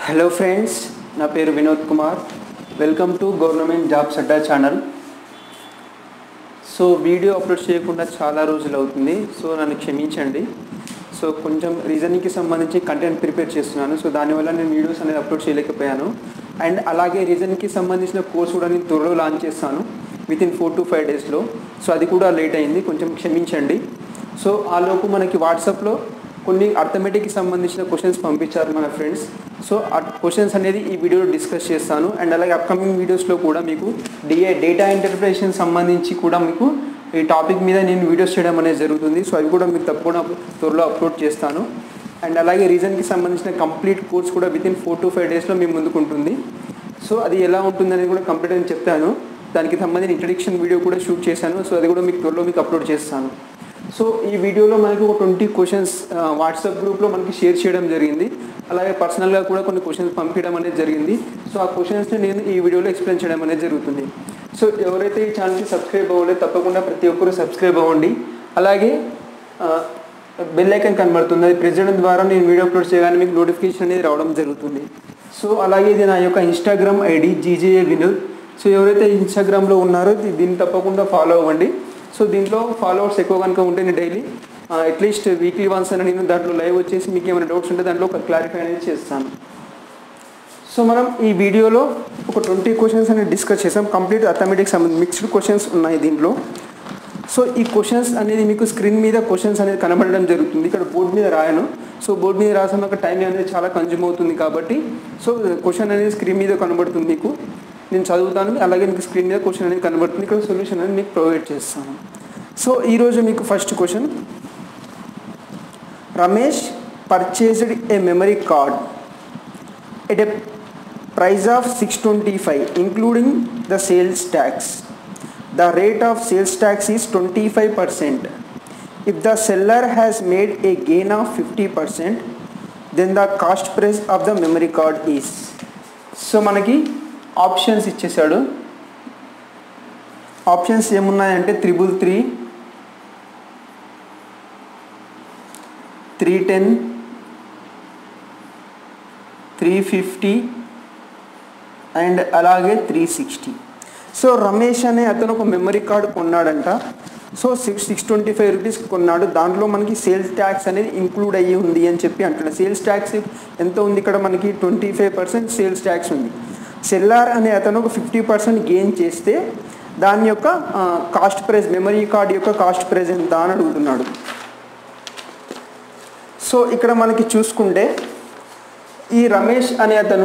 Hello friends నా పేరు Vinod Kumar welcome to government jobs Adda channel so video upload చేయకుండా చాలా రోజులు అవుతుంది సో నన్ను క్షమించండి సో కొంచెం రీజనింగ్కి సంబంధించి కంటెంట్ ప్రిపేర్ చేస్తున్నాను సో దానివల్ల నేను వీడియోస్ అనేది అప్లోడ్ చేయలేకపోయాను అండ్ అలాగే రీజన్కి సంబంధించిన కోర్స్ కూడా నేను త్వరలో లాంచ్ చేస్తాను within four to five డేస్లో సో అది కూడా లేట్ అయింది కొంచెం క్షమించండి సో ఆలోపు మనకి వాట్సాప్లో కొన్ని అర్థమెటిక్కి సంబంధించిన క్వశ్చన్స్ పంపించారు మన ఫ్రెండ్స్ సో ఆ క్వశ్చన్స్ అనేది ఈ వీడియోలో డిస్కస్ చేస్తాను అండ్ అలాగే అప్కమింగ్ వీడియోస్లో కూడా మీకు డిఏ డేటా ఇంటర్ప్రిటేషన్ సంబంధించి కూడా మీకు ఈ టాపిక్ మీద నేను వీడియోస్ చేయడం అనేది జరుగుతుంది సో అవి కూడా మీకు తప్పకుండా త్వరలో అప్లోడ్ చేస్తాను అండ్ అలాగే రీజన్కి సంబంధించిన కంప్లీట్ కోర్స్ కూడా within four to five డేస్లో మీ ముందుకు ఉంటుంది సో అది ఎలా ఉంటుందనేది కూడా కంప్లీట్ అని చెప్తాను దానికి సంబంధించిన ఇంట్రడక్షన్ వీడియో కూడా షూట్ చేశాను సో అది కూడా మీకు త్వరలో మీకు అప్లోడ్ చేస్తాను సో ఈ వీడియోలో మనకి ఒక ట్వంటీ క్వశ్చన్స్ వాట్సాప్ గ్రూప్లో మనకి షేర్ చేయడం జరిగింది అలాగే పర్సనల్గా కూడా కొన్ని క్వశ్చన్స్ పంపించడం అనేది జరిగింది సో ఆ క్వశ్చన్స్ని నేను ఈ వీడియోలో ఎక్స్ప్లెయిన్ చేయడం అనేది జరుగుతుంది సో ఎవరైతే ఈ ఛానల్కి సబ్స్క్రైబ్ అవ్వలేదు తప్పకుండా ప్రతి ఒక్కరు సబ్స్క్రైబ్ అవ్వండి అలాగే బెల్ ఐకన్ కనబడుతుంది అది ప్రెస్ చేయడం ద్వారా నేను వీడియో అప్లోడ్ చేయగానే మీకు నోటిఫికేషన్ అనేది రావడం జరుగుతుంది సో అలాగే ఇది నా యొక్క Instagram ID GJA Vinod so ఎవరైతే ఇన్స్టాగ్రామ్లో ఉన్నారో దీ- దీన్ని తప్పకుండా ఫాలో అవ్వండి సో దీంట్లో ఫాలోవర్స్ ఎక్కువ కనుక ఉంటే నేను డైలీ అట్లీస్ట్ వీక్లీ వన్స్ అని నేను దాంట్లో లైవ్ వచ్చేసి మీకు ఏమైనా డౌట్స్ ఉంటే దాంట్లో ఒక క్లారిఫై అనేది చేస్తాను సో మనం ఈ వీడియోలో ఒక ట్వంటీ క్వశ్చన్స్ అనేది డిస్కస్ చేసాం కంప్లీట్ అథమెటిక్స్ సంబంధించి మిక్స్డ్ క్వశ్చన్స్ ఉన్నాయి దీంట్లో సో ఈ క్వశ్చన్స్ అనేది మీకు స్క్రీన్ మీద క్వశ్చన్స్ అనేది కనబడడం జరుగుతుంది ఇక్కడ బోర్డు మీద రాయను సో బోర్డు మీద రాసాక టైం అనేది చాలా కన్జ్యూమ్ అవుతుంది కాబట్టి సో క్వశ్చన్ అనేది స్క్రీన్ మీద కనబడుతుంది మీకు నేను చదువుతాను అలాగే మీకు స్క్రీన్ మీద క్వశ్చన్ అనేది కనబడుతుంది ఇక్కడ సొల్యూషన్ అనేది మీకు ప్రొవైడ్ చేస్తాను సో ఈరోజు మీకు first question Ramesh purchased a memory card at a price of 625 including the sales tax the rate of sales tax is 25% if the seller has made a gain of 50% then the cost price of the memory card is so మనకి options ఇచ్చేసాడు options ఏమున్నాయంటే triple three three ten three fifty and అలాగే three sixty so Ramesh అనే అతను ఒక memory card కొన్నాడంట so six six twenty five rupees కొన్నాడు దాంట్లో మనకి సేల్స్ ట్యాక్స్ అనేది ఇంక్లూడ్ అయ్యి ఉంది అని చెప్పి అంటున్నాడు సేల్స్ ట్యాక్స్ ఎంత ఉంది ఇక్కడ మనకి twenty five percent sales tax ఉంది సెల్లార్ అనే అతను ఒక ఫిఫ్టీ పర్సెంట్ గెయిన్ చేస్తే దాని యొక్క కాస్ట్ ప్రైస్ మెమరీ కార్డ్ యొక్క కాస్ట్ ప్రైస్ ఎంత అని అడుగుతున్నాడు సో ఇక్కడ మనకి చూసుకుంటే ఈ రమేష్ అనే అతను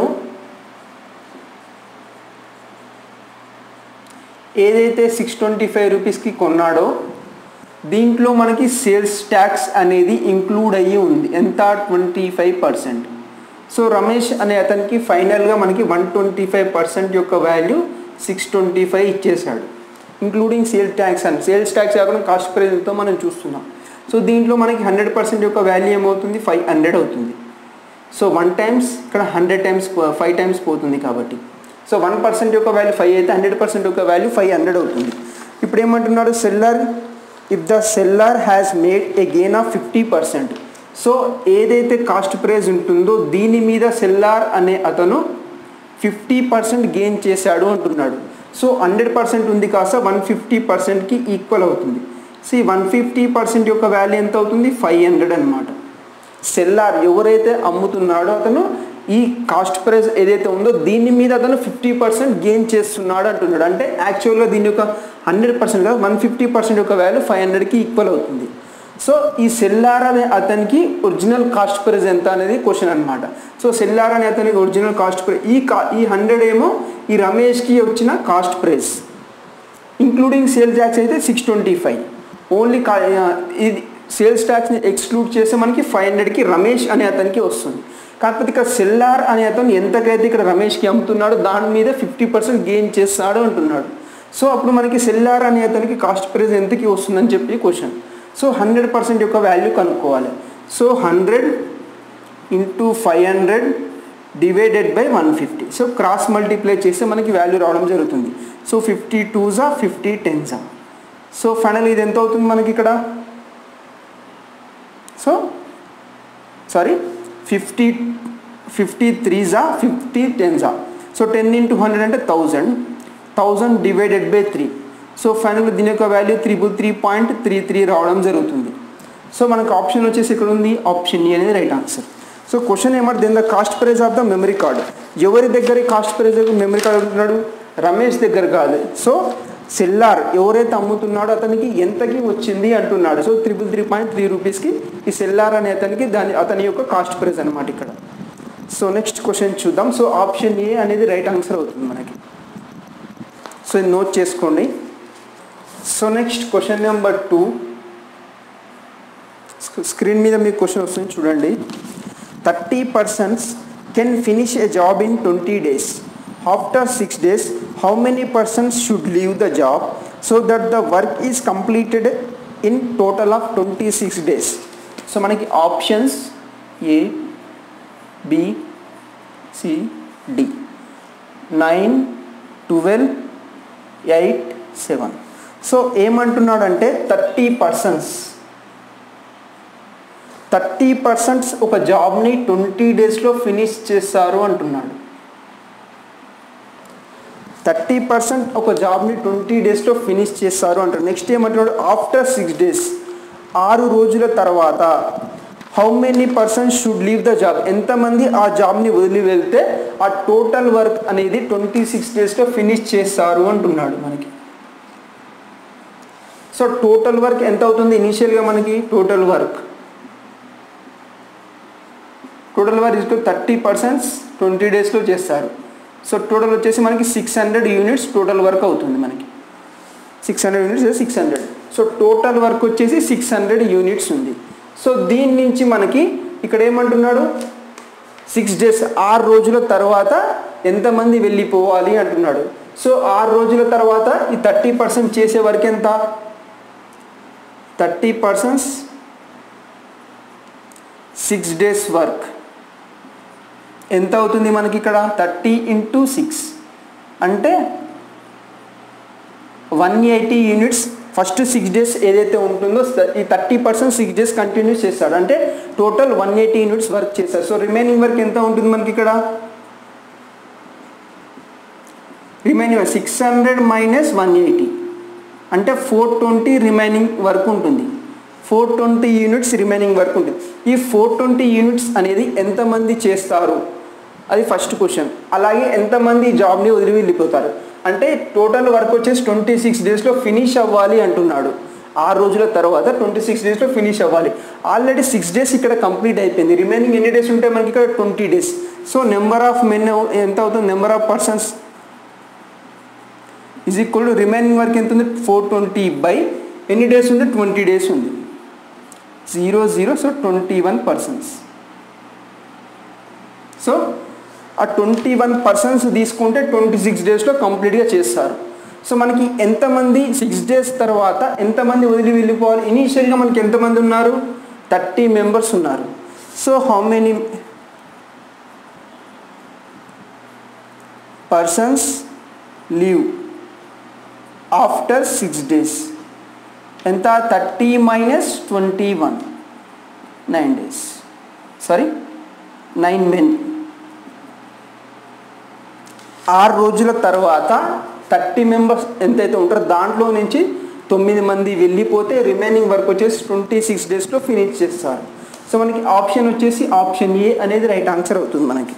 ఏదైతే సిక్స్ ట్వంటీ ఫైవ్ రూపీస్కి కొన్నాడో దీంట్లో మనకి సేల్స్ ట్యాక్స్ అనేది ఇంక్లూడ్ అయ్యి ఉంది ఎంత twenty five percent so Ramesh అనే అతనికి ఫైనల్గా మనకి వన్ ట్వంటీ ఫైవ్ పర్సెంట్ యొక్క వాల్యూ సిక్స్ ట్వంటీ ఫైవ్ ఇచ్చేసాడు ఇంక్లూడింగ్ సేల్స్ ట్యాక్స్ అని సేల్స్ ట్యాక్స్ కాకుండా కాస్ట్ ప్రైజ్తో మనం చూస్తున్నాం సో దీంట్లో మనకి హండ్రెడ్ పర్సెంట్ యొక్క వాల్యూ ఏమవుతుంది ఫైవ్ హండ్రెడ్ అవుతుంది సో వన్ టైమ్స్ ఇక్కడ హండ్రెడ్ టైమ్స్ ఫైవ్ టైమ్స్ పోతుంది కాబట్టి సో వన్ పర్సెంట్ యొక్క వాల్యూ ఫైవ్ అయితే హండ్రెడ్ పర్సెంట్ యొక్క వాల్యూ ఫైవ్ హండ్రెడ్ అవుతుంది ఇప్పుడు ఏమంటున్నాడు seller if the seller has made a gain of fifty percent so ఏదైతే కాస్ట్ ప్రైస్ ఉంటుందో దీని మీద సెల్లార్ అనే అతను ఫిఫ్టీ పర్సెంట్ గెయిన్ చేశాడు అంటున్నాడు సో హండ్రెడ్ పర్సెంట్ ఉంది కాస్త వన్ ఫిఫ్టీ పర్సెంట్కి ఈక్వల్ అవుతుంది సో ఈ వన్ ఫిఫ్టీ పర్సెంట్ యొక్క వాల్యూ ఎంత అవుతుంది ఫైవ్ హండ్రెడ్ అనమాట సెల్లార్ ఎవరైతే అమ్ముతున్నాడో అతను ఈ కాస్ట్ ప్రైస్ ఏదైతే ఉందో దీని మీద అతను ఫిఫ్టీ పర్సెంట్ గెయిన్ చేస్తున్నాడు అంటున్నాడు అంటే యాక్చువల్గా దీని యొక్క హండ్రెడ్ పర్సెంట్ కాదు వన్ ఫిఫ్టీ పర్సెంట్ యొక్క వాల్యూ ఫైవ్ హండ్రెడ్కి ఈక్వల్ అవుతుంది సో ఈ సెల్లార్ అనే అతనికి ఒరిజినల్ కాస్ట్ ప్రైస్ ఎంత అనేది క్వశ్చన్ అనమాట సో సెల్లార్ అనే అతనికి ఒరిజినల్ కాస్ట్ ప్రైస్ ఈ కా ఈ హండ్రెడ్ ఏమో ఈ రమేష్కి వచ్చిన cost price including sale tax అయితే సిక్స్ ట్వంటీ ఫైవ్ ఓన్లీ కా ఇది సేల్స్ ట్యాక్స్ని ఎక్స్క్లూడ్ చేస్తే మనకి ఫైవ్ హండ్రెడ్కి రమేష్ అనే అతనికి వస్తుంది కాకపోతే ఇక్కడ సెల్లార్ అనే అతను ఎంతకైతే ఇక్కడ రమేష్కి అమ్ముతున్నాడో దాని మీద ఫిఫ్టీ పర్సెంట్ గెయిన్ చేస్తాడు అంటున్నాడు సో అప్పుడు మనకి సెల్లార్ అనే అతనికి కాస్ట్ ప్రైస్ ఎంతకి వస్తుందని చెప్పి క్వశ్చన్ సో హండ్రెడ్ పర్సెంట్ యొక్క వాల్యూ కనుక్కోవాలి so hundred into five hundred divided by one fifty so cross multiply చేస్తే మనకి వాల్యూ రావడం జరుగుతుంది సో ఫిఫ్టీ టూజా ఫిఫ్టీ టెన్జా సో ఫైనల్ ఇది ఎంత అవుతుంది మనకి ఇక్కడ సో సారీ ఫిఫ్టీ ఫిఫ్టీ త్రీజా ఫిఫ్టీ టెన్జా సో టెన్ ఇంటూ హండ్రెడ్ అంటే thousand thousand divided by three so final దీని యొక్క value triple three point three three రావడం జరుగుతుంది సో మనకు ఆప్షన్ వచ్చేసి ఇక్కడ ఉంది ఆప్షన్ ఏ అనేది రైట్ ఆన్సర్ సో క్వశ్చన్ ఏమంటే then the cost price of the memory card ఎవరి దగ్గర కాస్ట్ ప్రైజ్ మెమరీ కార్డ్ ఉంటున్నాడు రమేష్ దగ్గర కాదు సో సెల్లార్ ఎవరైతే అమ్ముతున్నాడో అతనికి ఎంతకి వచ్చింది అంటున్నాడు so triple three point three రూపీస్కి ఈ సెల్లార్ అనే అతనికి దాని అతని యొక్క కాస్ట్ ప్రైజ్ అనమాట ఇక్కడ సో నెక్స్ట్ క్వశ్చన్ చూద్దాం సో ఆప్షన్ ఏ అనేది రైట్ ఆన్సర్ అవుతుంది మనకి సో ఇది నోట్ చేసుకోండి so next question number two screen మీద మీకు క్వశ్చన్ వస్తుంది చూడండి thirty persons can finish a job in twenty days after six days how many persons should leave the job so that the work is completed in total of twenty six days so మనకి options A B C D nine twelve eight seven so ఏమంటున్నాడంటే thirty persons thirty percents ఒక జాబ్ని twenty డేస్లో finish చేస్తారు అంటున్నాడు thirty percent ఒక జాబ్ని twenty డేస్లో ఫినిష్ చేస్తారు అంటారు నెక్స్ట్ ఏమంటున్నాడు ఆఫ్టర్ సిక్స్ డేస్ ఆరు రోజుల తర్వాత how many persons should leave the job ఎంతమంది ఆ జాబ్ని వదిలి వెళ్తే ఆ టోటల్ వర్క్ అనేది ట్వంటీ సిక్స్ డేస్లో ఫినిష్ చేస్తారు అంటున్నాడు మనకి సో టోటల్ వర్క్ ఎంత అవుతుంది ఇనీషియల్గా మనకి total work total work is thirty percents twenty డేస్లో చేస్తారు సో టోటల్ వచ్చేసి మనకి six hundred units total work అవుతుంది మనకి six hundred units six hundred so total work వచ్చేసి సిక్స్ హండ్రెడ్ యూనిట్స్ ఉంది సో దీని నుంచి మనకి ఇక్కడ ఏమంటున్నాడు సిక్స్ డేస్ ఆరు రోజుల తర్వాత ఎంతమంది వెళ్ళిపోవాలి అంటున్నాడు సో ఆరు రోజుల తర్వాత ఈ థర్టీ పర్సెంట్ చేసే వరకు ఎంత thirty percents six days work ఎంత అవుతుంది మనకి ఇక్కడ థర్టీ ఇంటూ సిక్స్ అంటే one eighty units first six days ఏదైతే ఉంటుందో ఈ thirty percent six days continue చేస్తాడు అంటే total one eighty units work చేస్తారు సో రిమైనింగ్ వర్క్ ఎంత ఉంటుంది మనకి ఇక్కడ remaining six hundred minus one eighty అంటే ఫోర్ ట్వంటీ రిమైనింగ్ వర్క్ ఉంటుంది four twenty units remaining work ఉంటుంది ఈ ఫోర్ ట్వంటీ యూనిట్స్ అనేది ఎంతమంది చేస్తారు అది ఫస్ట్ క్వశ్చన్ అలాగే ఎంతమంది జాబ్ని వదిలి వెళ్ళిపోతారు అంటే టోటల్ వర్క్ వచ్చేసి ట్వంటీ సిక్స్ డేస్లో ఫినిష్ అవ్వాలి అంటున్నాడు ఆరు రోజుల తర్వాత ట్వంటీ సిక్స్ డేస్లో ఫినిష్ అవ్వాలి ఆల్రెడీ సిక్స్ డేస్ ఇక్కడ కంప్లీట్ అయిపోయింది రిమైనింగ్ ఎన్ని డేస్ ఉంటాయి మనకి ఇక్కడ twenty days so number of men ఎంత అవుతుంది number of persons is equal to remaining work ఎంత ఉంది ఫోర్ ట్వంటీ బై ఎన్ని డేస్ ఉంది ట్వంటీ డేస్ ఉంది zero zero so twenty one persons so ఆ ట్వంటీ వన్ పర్సన్స్ తీసుకుంటే ట్వంటీ సిక్స్ డేస్లో కంప్లీట్గా చేస్తారు సో మనకి ఎంతమంది సిక్స్ డేస్ తర్వాత ఎంతమంది వదిలి వెళ్ళిపోవాలి ఇనీషియల్గా మనకి ఎంతమంది ఉన్నారు థర్టీ మెంబర్స్ ఉన్నారు so how many persons leave after six days ఎంత thirty minus twenty one nine days sorry nine men ఆరు రోజుల తర్వాత థర్టీ మెంబర్స్ ఎంతైతే ఉంటారో దాంట్లో నుంచి తొమ్మిది మంది వెళ్ళిపోతే రిమైనింగ్ వర్క్ వచ్చేసి ట్వంటీ సిక్స్ డేస్లో ఫినిష్ చేస్తారు సో మనకి ఆప్షన్ వచ్చేసి ఆప్షన్ ఏ అనేది రైట్ ఆన్సర్ అవుతుంది మనకి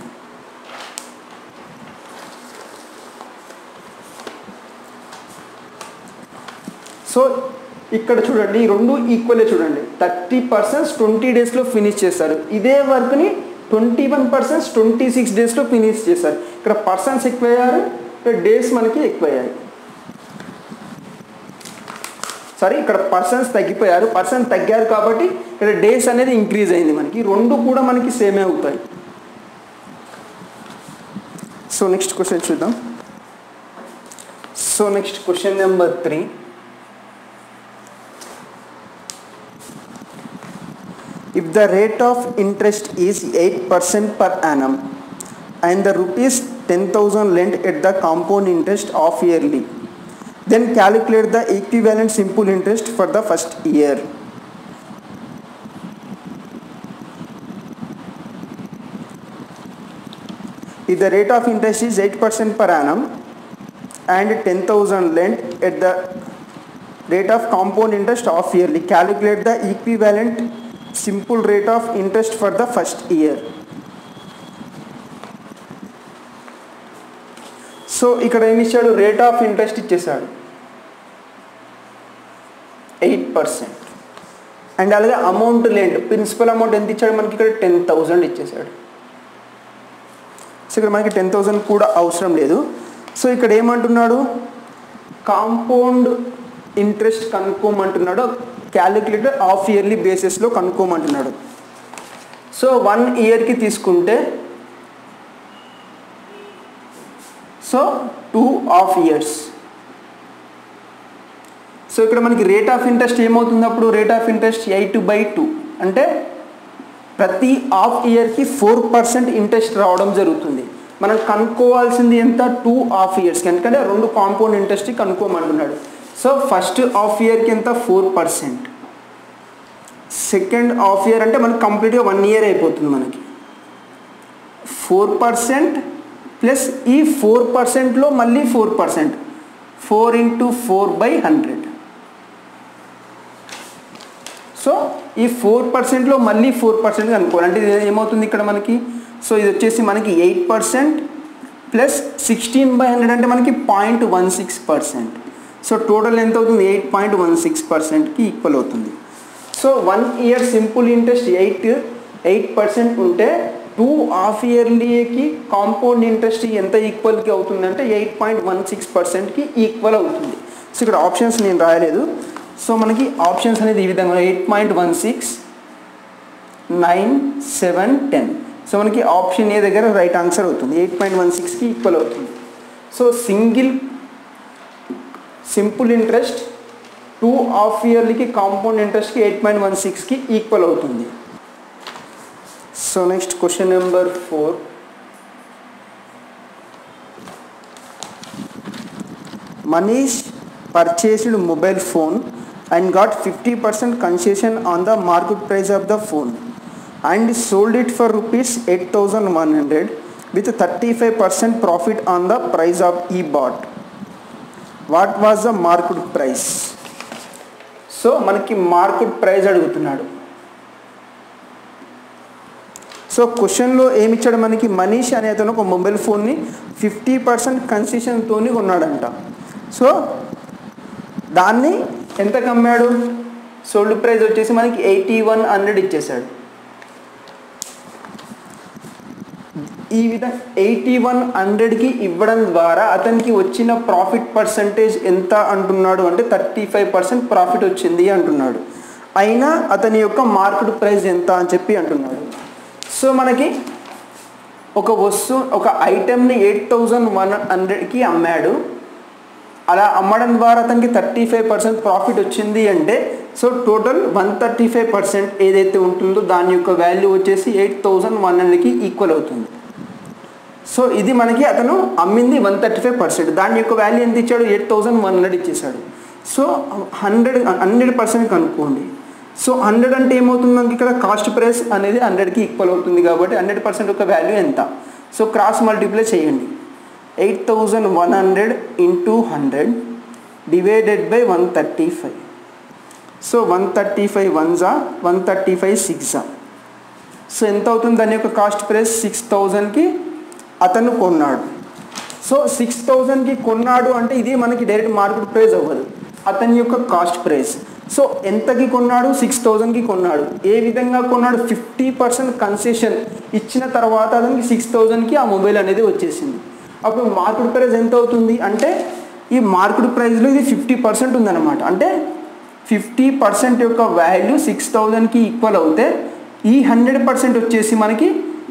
సో ఇక్కడ చూడండి ఈ రెండు ఈక్వలే చూడండి థర్టీ పర్సెంట్స్ ట్వంటీ డేస్లో ఫినిష్ చేస్తారు ఇదే వర్క్ని twenty one percents twenty six డేస్లో ఫినిష్ చేస్తారు ఇక్కడ పర్సన్స్ ఎక్కువయ్యారు ఇక్కడ డేస్ మనకి ఎక్కువయ్యాయి సారీ ఇక్కడ పర్సన్స్ తగ్గిపోయారు పర్సన్ తగ్గారు కాబట్టి ఇక్కడ డేస్ అనేది ఇంక్రీజ్ అయింది మనకి రెండు కూడా మనకి సేమే అవుతాయి సో నెక్స్ట్ క్వశ్చన్ చూద్దాం so next question number three if the rate of interest is 8% per annum and the rupees 10000 lent at the compound interest of yearly then calculate the equivalent simple interest for the first year if the rate of interest is 8% per annum and 10000 lent at the rate of compound interest of yearly calculate the equivalent simple rate of interest for the first year so ఇక్కడ ఏమి ఇచ్చాడు rate of interest ఇచ్చేసాడు eight percent and అలాగే amount లేండి principal amount ఎంత ఇచ్చాడు మనకి ఇక్కడ టెన్ థౌజండ్ ఇచ్చేసాడు సో ఇక్కడ మనకి టెన్ థౌజండ్ కూడా అవసరం లేదు సో ఇక్కడ ఏమంటున్నాడు కాంపౌండ్ ఇంట్రెస్ట్ కనుక్కోమంటున్నాడు క్యాలిక్యులేటర్ హాఫ్ ఇయర్లీ బేసిస్లో కనుక్కోమంటున్నాడు సో వన్ ఇయర్కి తీసుకుంటే so two half years so ఇక్కడ మనకి రేట్ ఆఫ్ ఇంట్రెస్ట్ ఏమవుతుంది అప్పుడు rate of interest eight by two అంటే ప్రతి హాఫ్ ఇయర్కి ఫోర్ పర్సెంట్ ఇంట్రెస్ట్ రావడం జరుగుతుంది మనం కనుక్కోవాల్సింది ఎంత టూ హాఫ్ ఇయర్స్కి ఎందుకంటే రెండు కాంపౌండ్ ఇంట్రెస్ట్ కనుక్కోమంటున్నాడు సో ఫస్ట్ హాఫ్ ఇయర్కి ఎంత four percent second half year అంటే మనకి కంప్లీట్గా వన్ ఇయర్ అయిపోతుంది మనకి ఫోర్ పర్సెంట్ ప్లస్ ఈ ఫోర్ పర్సెంట్లో మళ్ళీ four percent four into four by hundred so ఈ ఫోర్ పర్సెంట్లో మళ్ళీ ఫోర్ పర్సెంట్ అనుకోవాలి అంటే ఇది ఏమవుతుంది ఇక్కడ మనకి సో ఇది వచ్చేసి మనకి eight percent plus sixteen by hundred అంటే మనకి point one six percent so total ఎంత అవుతుంది ఎయిట్ పాయింట్ వన్ సిక్స్ పర్సెంట్కి ఈక్వల్ అవుతుంది so one year simple interest eight eight percent ఉంటే టూ హాఫ్ ఇయర్లీకి కాంపౌండ్ ఇంట్రెస్ట్ ఎంత ఈక్వల్కి అవుతుందంటే ఎయిట్ పాయింట్ వన్ సిక్స్ పర్సెంట్కి ఈక్వల్ అవుతుంది సో ఇక్కడ ఆప్షన్స్ నేను రాయలేదు సో మనకి ఆప్షన్స్ అనేది ఈ విధంగా eight point one six nine seven ten so మనకి ఆప్షన్ ఏ దగ్గర రైట్ ఆన్సర్ అవుతుంది ఎయిట్ పాయింట్ వన్ సిక్స్కి ఈక్వల్ అవుతుంది so single simple interest two half ఇయర్లీకి కాంపౌండ్ ఇంట్రెస్ట్కి ఎయిట్ పాయింట్ వన్ సిక్స్కి ఈక్వల్ అవుతుంది so next question number four Manish purchased mobile phone and got fifty percent concession on the market price of the phone and sold it for rupees eight thousand one hundred with thirty five percent profit on the price of ఈ bought what was the market price so మనకి market price అడుగుతున్నాడు so క్వశ్చన్లో ఏమి ఇచ్చాడు మనకి మనీష్ అనే అతను ఒక మొబైల్ ఫోన్ని ఫిఫ్టీ పర్సెంట్ కన్సెషన్తో కొన్నాడంట సో దాన్ని ఎంతకు అమ్మాడు సోల్డ్ ప్రైస్ వచ్చేసి మనకి ఎయిటీ వన్ హండ్రెడ్ ఇచ్చేసాడు ఈ విధంగా ఎయిటీ వన్ హండ్రెడ్కి ఇవ్వడం ద్వారా అతనికి వచ్చిన ప్రాఫిట్ పర్సంటేజ్ ఎంత అంటున్నాడు అంటే థర్టీ ఫైవ్ పర్సెంట్ ప్రాఫిట్ వచ్చింది అంటున్నాడు అయినా అతని యొక్క మార్కెట్ ప్రైస్ ఎంత అని చెప్పి అంటున్నాడు సో మనకి ఒక వస్తువు ఒక ఐటెంని ఎయిట్ థౌజండ్ వన్ హండ్రెడ్కి అమ్మాడు అలా అమ్మడం ద్వారా అతనికి థర్టీ ఫైవ్ పర్సెంట్ ప్రాఫిట్ వచ్చింది అంటే so total one thirty five percent ఏదైతే ఉంటుందో దాని యొక్క వాల్యూ వచ్చేసి ఎయిట్ థౌజండ్ వన్ హండ్రెడ్కి ఈక్వల్ అవుతుంది సో ఇది మనకి అతను అమ్మింది వన్ థర్టీ ఫైవ్ పర్సెంట్ దాని యొక్క వాల్యూ ఎంత ఇచ్చాడు ఎయిట్ థౌజండ్ వన్ హండ్రెడ్ ఇచ్చేసాడు సో హండ్రెడ్ హండ్రెడ్ పర్సెంట్ కనుక్కోండి సో హండ్రెడ్ అంటే ఏమవుతుంది మనకి ఇక్కడ కాస్ట్ ప్రైస్ అనేది హండ్రెడ్కి ఈక్వల్ అవుతుంది కాబట్టి హండ్రెడ్ పర్సెంట్ యొక్క వాల్యూ ఎంత సో క్రాస్ మల్టిప్లై చేయండి eight thousand one hundred into hundred divided by one thirty five so one thirty five one జా వన్ థర్టీ ఫైవ్ సిక్స్ జా సో ఎంత అవుతుంది దాని యొక్క కాస్ట్ ప్రైస్ సిక్స్ థౌజండ్కి అతను కొన్నాడు సో సిక్స్ థౌజండ్కి కొన్నాడు అంటే ఇది మనకి డైరెక్ట్ మార్కెట్ ప్రైస్ అవ్వదు అతని యొక్క కాస్ట్ ప్రైస్ సో ఎంతకి కొన్నాడు సిక్స్ థౌజండ్కి కొన్నాడు ఏ విధంగా కొన్నాడు ఫిఫ్టీ పర్సెంట్ కన్సెషన్ ఇచ్చిన తర్వాత అతనికి సిక్స్ థౌజండ్కి ఆ మొబైల్ అనేది వచ్చేసింది అప్పుడు మార్కెట్ ప్రైస్ ఎంత అవుతుంది అంటే ఈ మార్కెట్ ప్రైస్లో ఇది ఫిఫ్టీ పర్సెంట్ ఉందన్నమాట అంటే ఫిఫ్టీ పర్సెంట్ యొక్క వాల్యూ సిక్స్ థౌజండ్కి ఈక్వల్ అవుతే ఈ హండ్రెడ్ పర్సెంట్ వచ్చేసి మనకి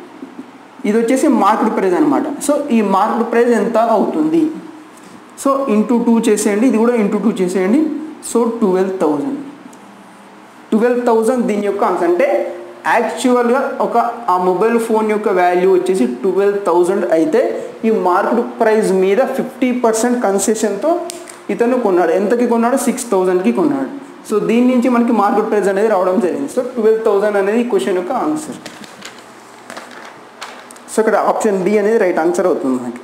ఇది వచ్చేసి మార్కెట్ ప్రైస్ అనమాట సో ఈ మార్కెట్ ప్రైస్ ఎంత అవుతుంది సో ఇంటూ టూ చేసేయండి ఇది కూడా ఇంటూ టూ చేసేయండి so twelve thousand twelve thousand దీని యొక్క ఆన్సర్ అంటే యాక్చువల్గా ఒక ఆ మొబైల్ ఫోన్ యొక్క వాల్యూ వచ్చేసి ట్వెల్వ్ థౌజండ్ అయితే ఈ మార్కెట్ ప్రైస్ మీద ఫిఫ్టీ పర్సెంట్ కన్సెషన్తో ఇతను కొన్నాడు ఎంతకి కొన్నాడు సిక్స్ థౌజండ్కి కొన్నాడు సో దీని నుంచి మనకి మార్కెట్ ప్రైస్ అనేది రావడం జరిగింది సో ట్వెల్వ్ థౌజండ్ అనేది ఈ క్వశ్చన్ యొక్క ఆన్సర్ సో ఇక్కడ ఆప్షన్ బి అనేది రైట్ ఆన్సర్ అవుతుంది మనకి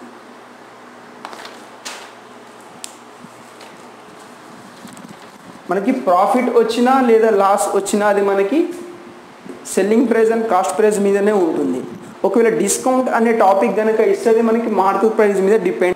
మనకి ప్రాఫిట్ వచ్చినా లేదా లాస్ వచ్చినా అది మనకి selling price and cost price మీదనే ఉంటుంది ఒకవేళ డిస్కౌంట్ అనే టాపిక్ కనుక ఇస్తుంది మనకి మార్కెట్ ప్రైస్ మీద depend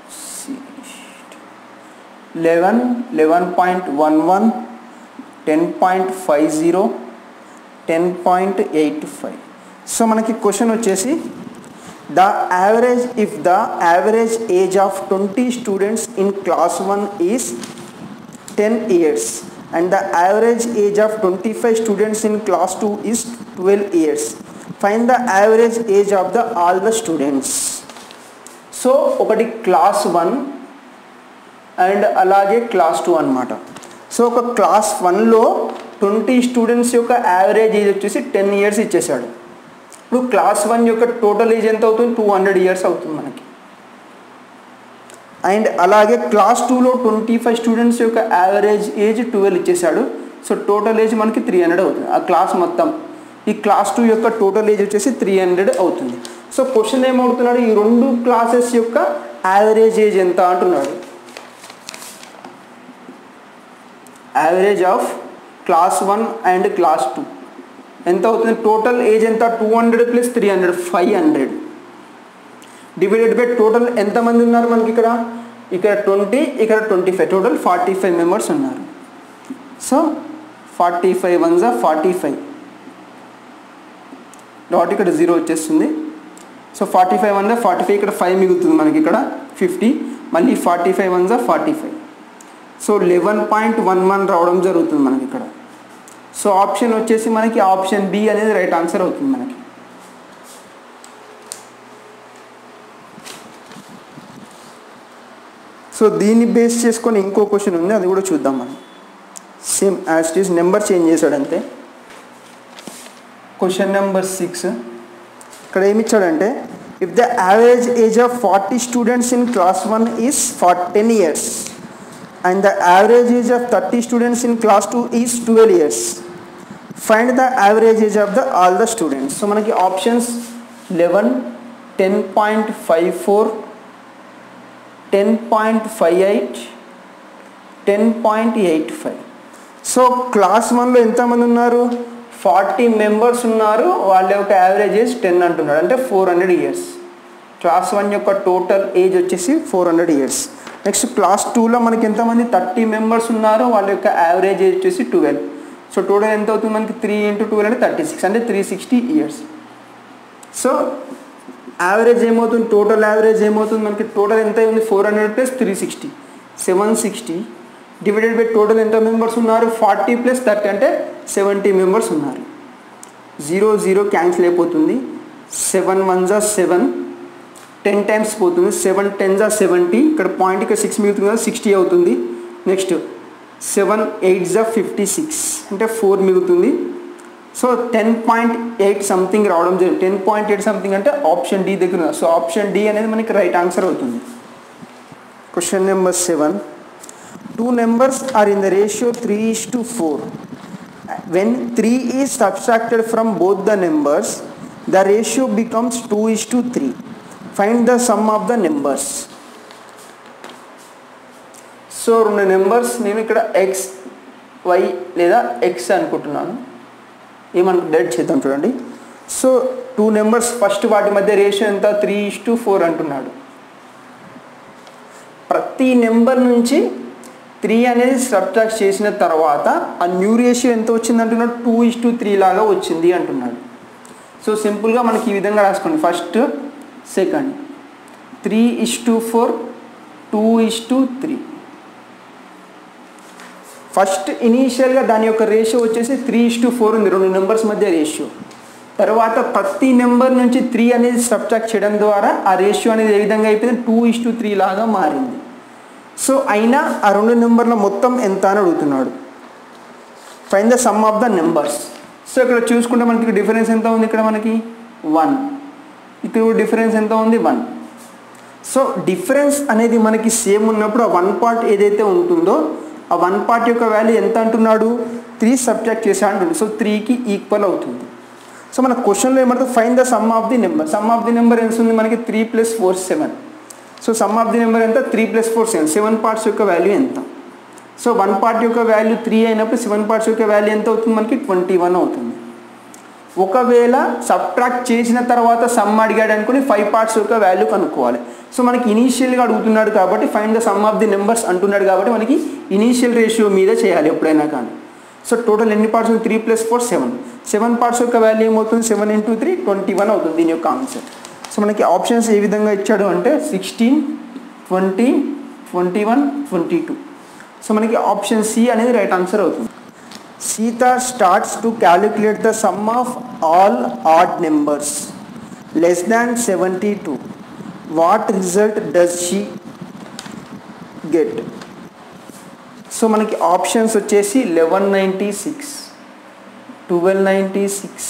eleven eleven point one one ten point five zero ten point eight five so మనకి క్వశ్చన్ వచ్చేసి the average if the average age of twenty students in class one is ten years and the average age of twenty five students in class two is twelve years find the average age of the all the students so ఒకటి class one and అలాగే class two అనమాట so ఒక class వన్లో twenty students యొక్క average age వచ్చేసి ten years ఇచ్చేసాడు ఇప్పుడు class one యొక్క టోటల్ ఏజ్ ఎంత అవుతుంది టూ హండ్రెడ్ ఇయర్స్ అవుతుంది మనకి అండ్ అలాగే క్లాస్ టూలో ట్వంటీ ఫైవ్ స్టూడెంట్స్ యొక్క యావరేజ్ ఏజ్ ట్వెల్వ్ ఇచ్చేసాడు సో టోటల్ ఏజ్ మనకి త్రీ హండ్రెడ్ అవుతుంది ఆ క్లాస్ మొత్తం ఈ క్లాస్ టూ యొక్క టోటల్ ఏజ్ వచ్చేసి త్రీ హండ్రెడ్ అవుతుంది సో క్వశ్చన్ ఏమవుతున్నాడు ఈ రెండు క్లాసెస్ యొక్క యావరేజ్ ఏజ్ ఎంత అంటున్నాడు average of class one and class two ఎంత అవుతుంది టోటల్ ఏజ్ ఎంత two hundred plus three hundred five hundred divided by total ఎంతమంది ఉన్నారు మనకి ఇక్కడ ఇక్కడ ట్వంటీ ఇక్కడ twenty five total forty five members ఉన్నారు సో ఫార్టీ ఫైవ్ వన్ జా ఫార్టీ ఫైవ్ డాట్ ఇక్కడ జీరో వచ్చేస్తుంది సో ఫార్టీ ఫైవ్ వన్ జా ఫార్టీ ఫైవ్ ఇక్కడ ఫైవ్ మిగులుతుంది మనకి ఇక్కడ ఫిఫ్టీ మళ్ళీ ఫార్టీ ఫైవ్ వన్ జా forty five so eleven point one one రావడం జరుగుతుంది మనకి ఇక్కడ సో ఆప్షన్ వచ్చేసి మనకి ఆప్షన్ బి అనేది రైట్ ఆన్సర్ అవుతుంది మనకి సో దీన్ని బేస్ చేసుకొని ఇంకో క్వశ్చన్ ఉంది అది కూడా చూద్దాం మనం same as it is number change చేశాడు అంతే క్వశ్చన్ నెంబర్ సిక్స్ ఇక్కడ ఏమి ఇచ్చాడంటే if the average age of forty students in class one is far ten years and the average age of thirty students in class two is twelve years find the average age of the all the students so మనకి options eleven ten point five four ten point five eight ten point eight five so class వన్లో ఎంతమంది ఉన్నారు forty members ఉన్నారు వాళ్ళ యొక్క average age ten అంటున్నారు అంటే four hundred years class one యొక్క టోటల్ ఏజ్ వచ్చేసి four hundred years next class టూలో మనకి ఎంతమంది థర్టీ మెంబర్స్ ఉన్నారు వాళ్ళ యొక్క యావరేజ్ ఏజ్ వచ్చేసి ట్వెల్వ్ సో టోటల్ ఎంత అవుతుంది మనకి త్రీ ఇంటూ ట్వెల్వ్ అంటే థర్టీ సిక్స్ అంటే three sixty years so average ఏమవుతుంది టోటల్ యావరేజ్ ఏమవుతుంది మనకి టోటల్ ఎంత ఉంది four hundred plus three sixty seven sixty divided by total ఎంత మెంబర్స్ ఉన్నారు ఫార్టీ ప్లస్ థర్టీ అంటే సెవెంటీ మెంబర్స్ ఉన్నారు జీరో జీరో క్యాన్సిల్ అయిపోతుంది సెవెన్ వన్ జా సెవెన్ టెన్ టైమ్స్ పోతుంది సెవెన్ టెన్ జా సెవెంటీ ఇక్కడ పాయింట్ ఇక్కడ సిక్స్ మిగులుతుంది కదా సిక్స్టీ అవుతుంది నెక్స్ట్ సెవెన్ ఎయిట్ జా ఫిఫ్టీ సిక్స్ అంటే ఫోర్ మిగులుతుంది so ten point eight something రావడం జరిగింది టెన్ పాయింట్ ఎయిట్ సంథింగ్ అంటే ఆప్షన్ డి దగ్గర ఉంది సో ఆప్షన్ డి అనేది మనకి రైట్ ఆన్సర్ అవుతుంది question number seven two numbers are in the ratio 3 is to 4 when 3 is subtracted from both the numbers the ratio becomes 2 is to 3 find the sum of the numbers so రెండు numbers నేను ఇక్కడ X why లేదా X అనుకుంటున్నాను ఏమనుకు dead చేద్దాం చూడండి so two numbers first వాటి మధ్య ratio ఎంత త్రీ ఇస్ టు ఫోర్ అంటున్నాడు ప్రతి నెంబర్ నుంచి త్రీ అనేది సబ్ట్రాక్ట్ చేసిన తర్వాత ఆ న్యూ రేషియో ఎంత వచ్చింది అంటున్నాడు టూ ఇస్ టు త్రీ లాగా వచ్చింది అంటున్నాడు సో సింపుల్గా మనకి ఈ విధంగా రాసుకోండి first second three is to four two is to three first ఇనీషియల్గా దాని యొక్క రేషియో వచ్చేసి త్రీ ఇస్ టు ఫోర్ ఉంది రెండు నెంబర్స్ మధ్య రేషియో తర్వాత ప్రతి నెంబర్ నుంచి త్రీ అనేది సబ్ట్రాక్ట్ చేయడం ద్వారా ఆ రేషియో అనేది ఏ విధంగా అయిపోయింది టూ ఇస్ టు త్రీ లాగా మారింది సో అయినా ఆ రెండు నెంబర్ల మొత్తం ఎంత అని అడుగుతున్నాడు find the sum of the numbers so ఇక్కడ చూసుకుంటే మనకి డిఫరెన్స్ ఎంత ఉంది ఇక్కడ మనకి వన్ ఇక్కడ డిఫరెన్స్ ఎంత ఉంది వన్ సో డిఫరెన్స్ అనేది మనకి సేమ్ ఉన్నప్పుడు ఆ వన్ పార్ట్ ఏదైతే ఉంటుందో ఆ వన్ పార్ట్ యొక్క వాల్యూ ఎంత అంటున్నాడు త్రీ సబ్జెక్ట్ చేసా అంటుంది సో త్రీకి ఈక్వల్ అవుతుంది సో మన క్వశ్చన్లో ఏమంటుంది find the sum of the number sum of the number ఎంత ఉంది మనకి three plus four seven so sum of the number ఎంత three plus four seven seven parts యొక్క వాల్యూ ఎంత సో వన్ పార్ట్ యొక్క వాల్యూ త్రీ అయినప్పుడు seven parts యొక్క value ఎంత అవుతుంది మనకి ట్వంటీ వన్ అవుతుంది ఒకవేళ సబ్ట్రాక్ట్ చేసిన తర్వాత సమ్ అడిగాడు అనుకుని ఫైవ్ పార్ట్స్ యొక్క వాల్యూ కనుక్కోవాలి సో మనకి ఇనీషియల్గా అడుగుతున్నాడు కాబట్టి find the sum of the numbers అంటున్నాడు కాబట్టి మనకి ఇనీషియల్ రేషియో మీద చేయాలి ఎప్పుడైనా కానీ సో టోటల్ ఎన్ని పార్ట్స్ ఉంది three plus four seven seven parts యొక్క వాల్యూ ఏమవుతుంది seven into three twenty one అవుతుంది దీని యొక్క ఆన్సర్ సో మనకి ఆప్షన్స్ ఏ విధంగా ఇచ్చాడు అంటే sixteen twenty twenty one twenty two so మనకి ఆప్షన్ సి అనేది రైట్ ఆన్సర్ అవుతుంది Sita starts to calculate the sum of all odd numbers less than seventy two what result does she get so మనకి options వచ్చేసి eleven ninety six twelve ninety six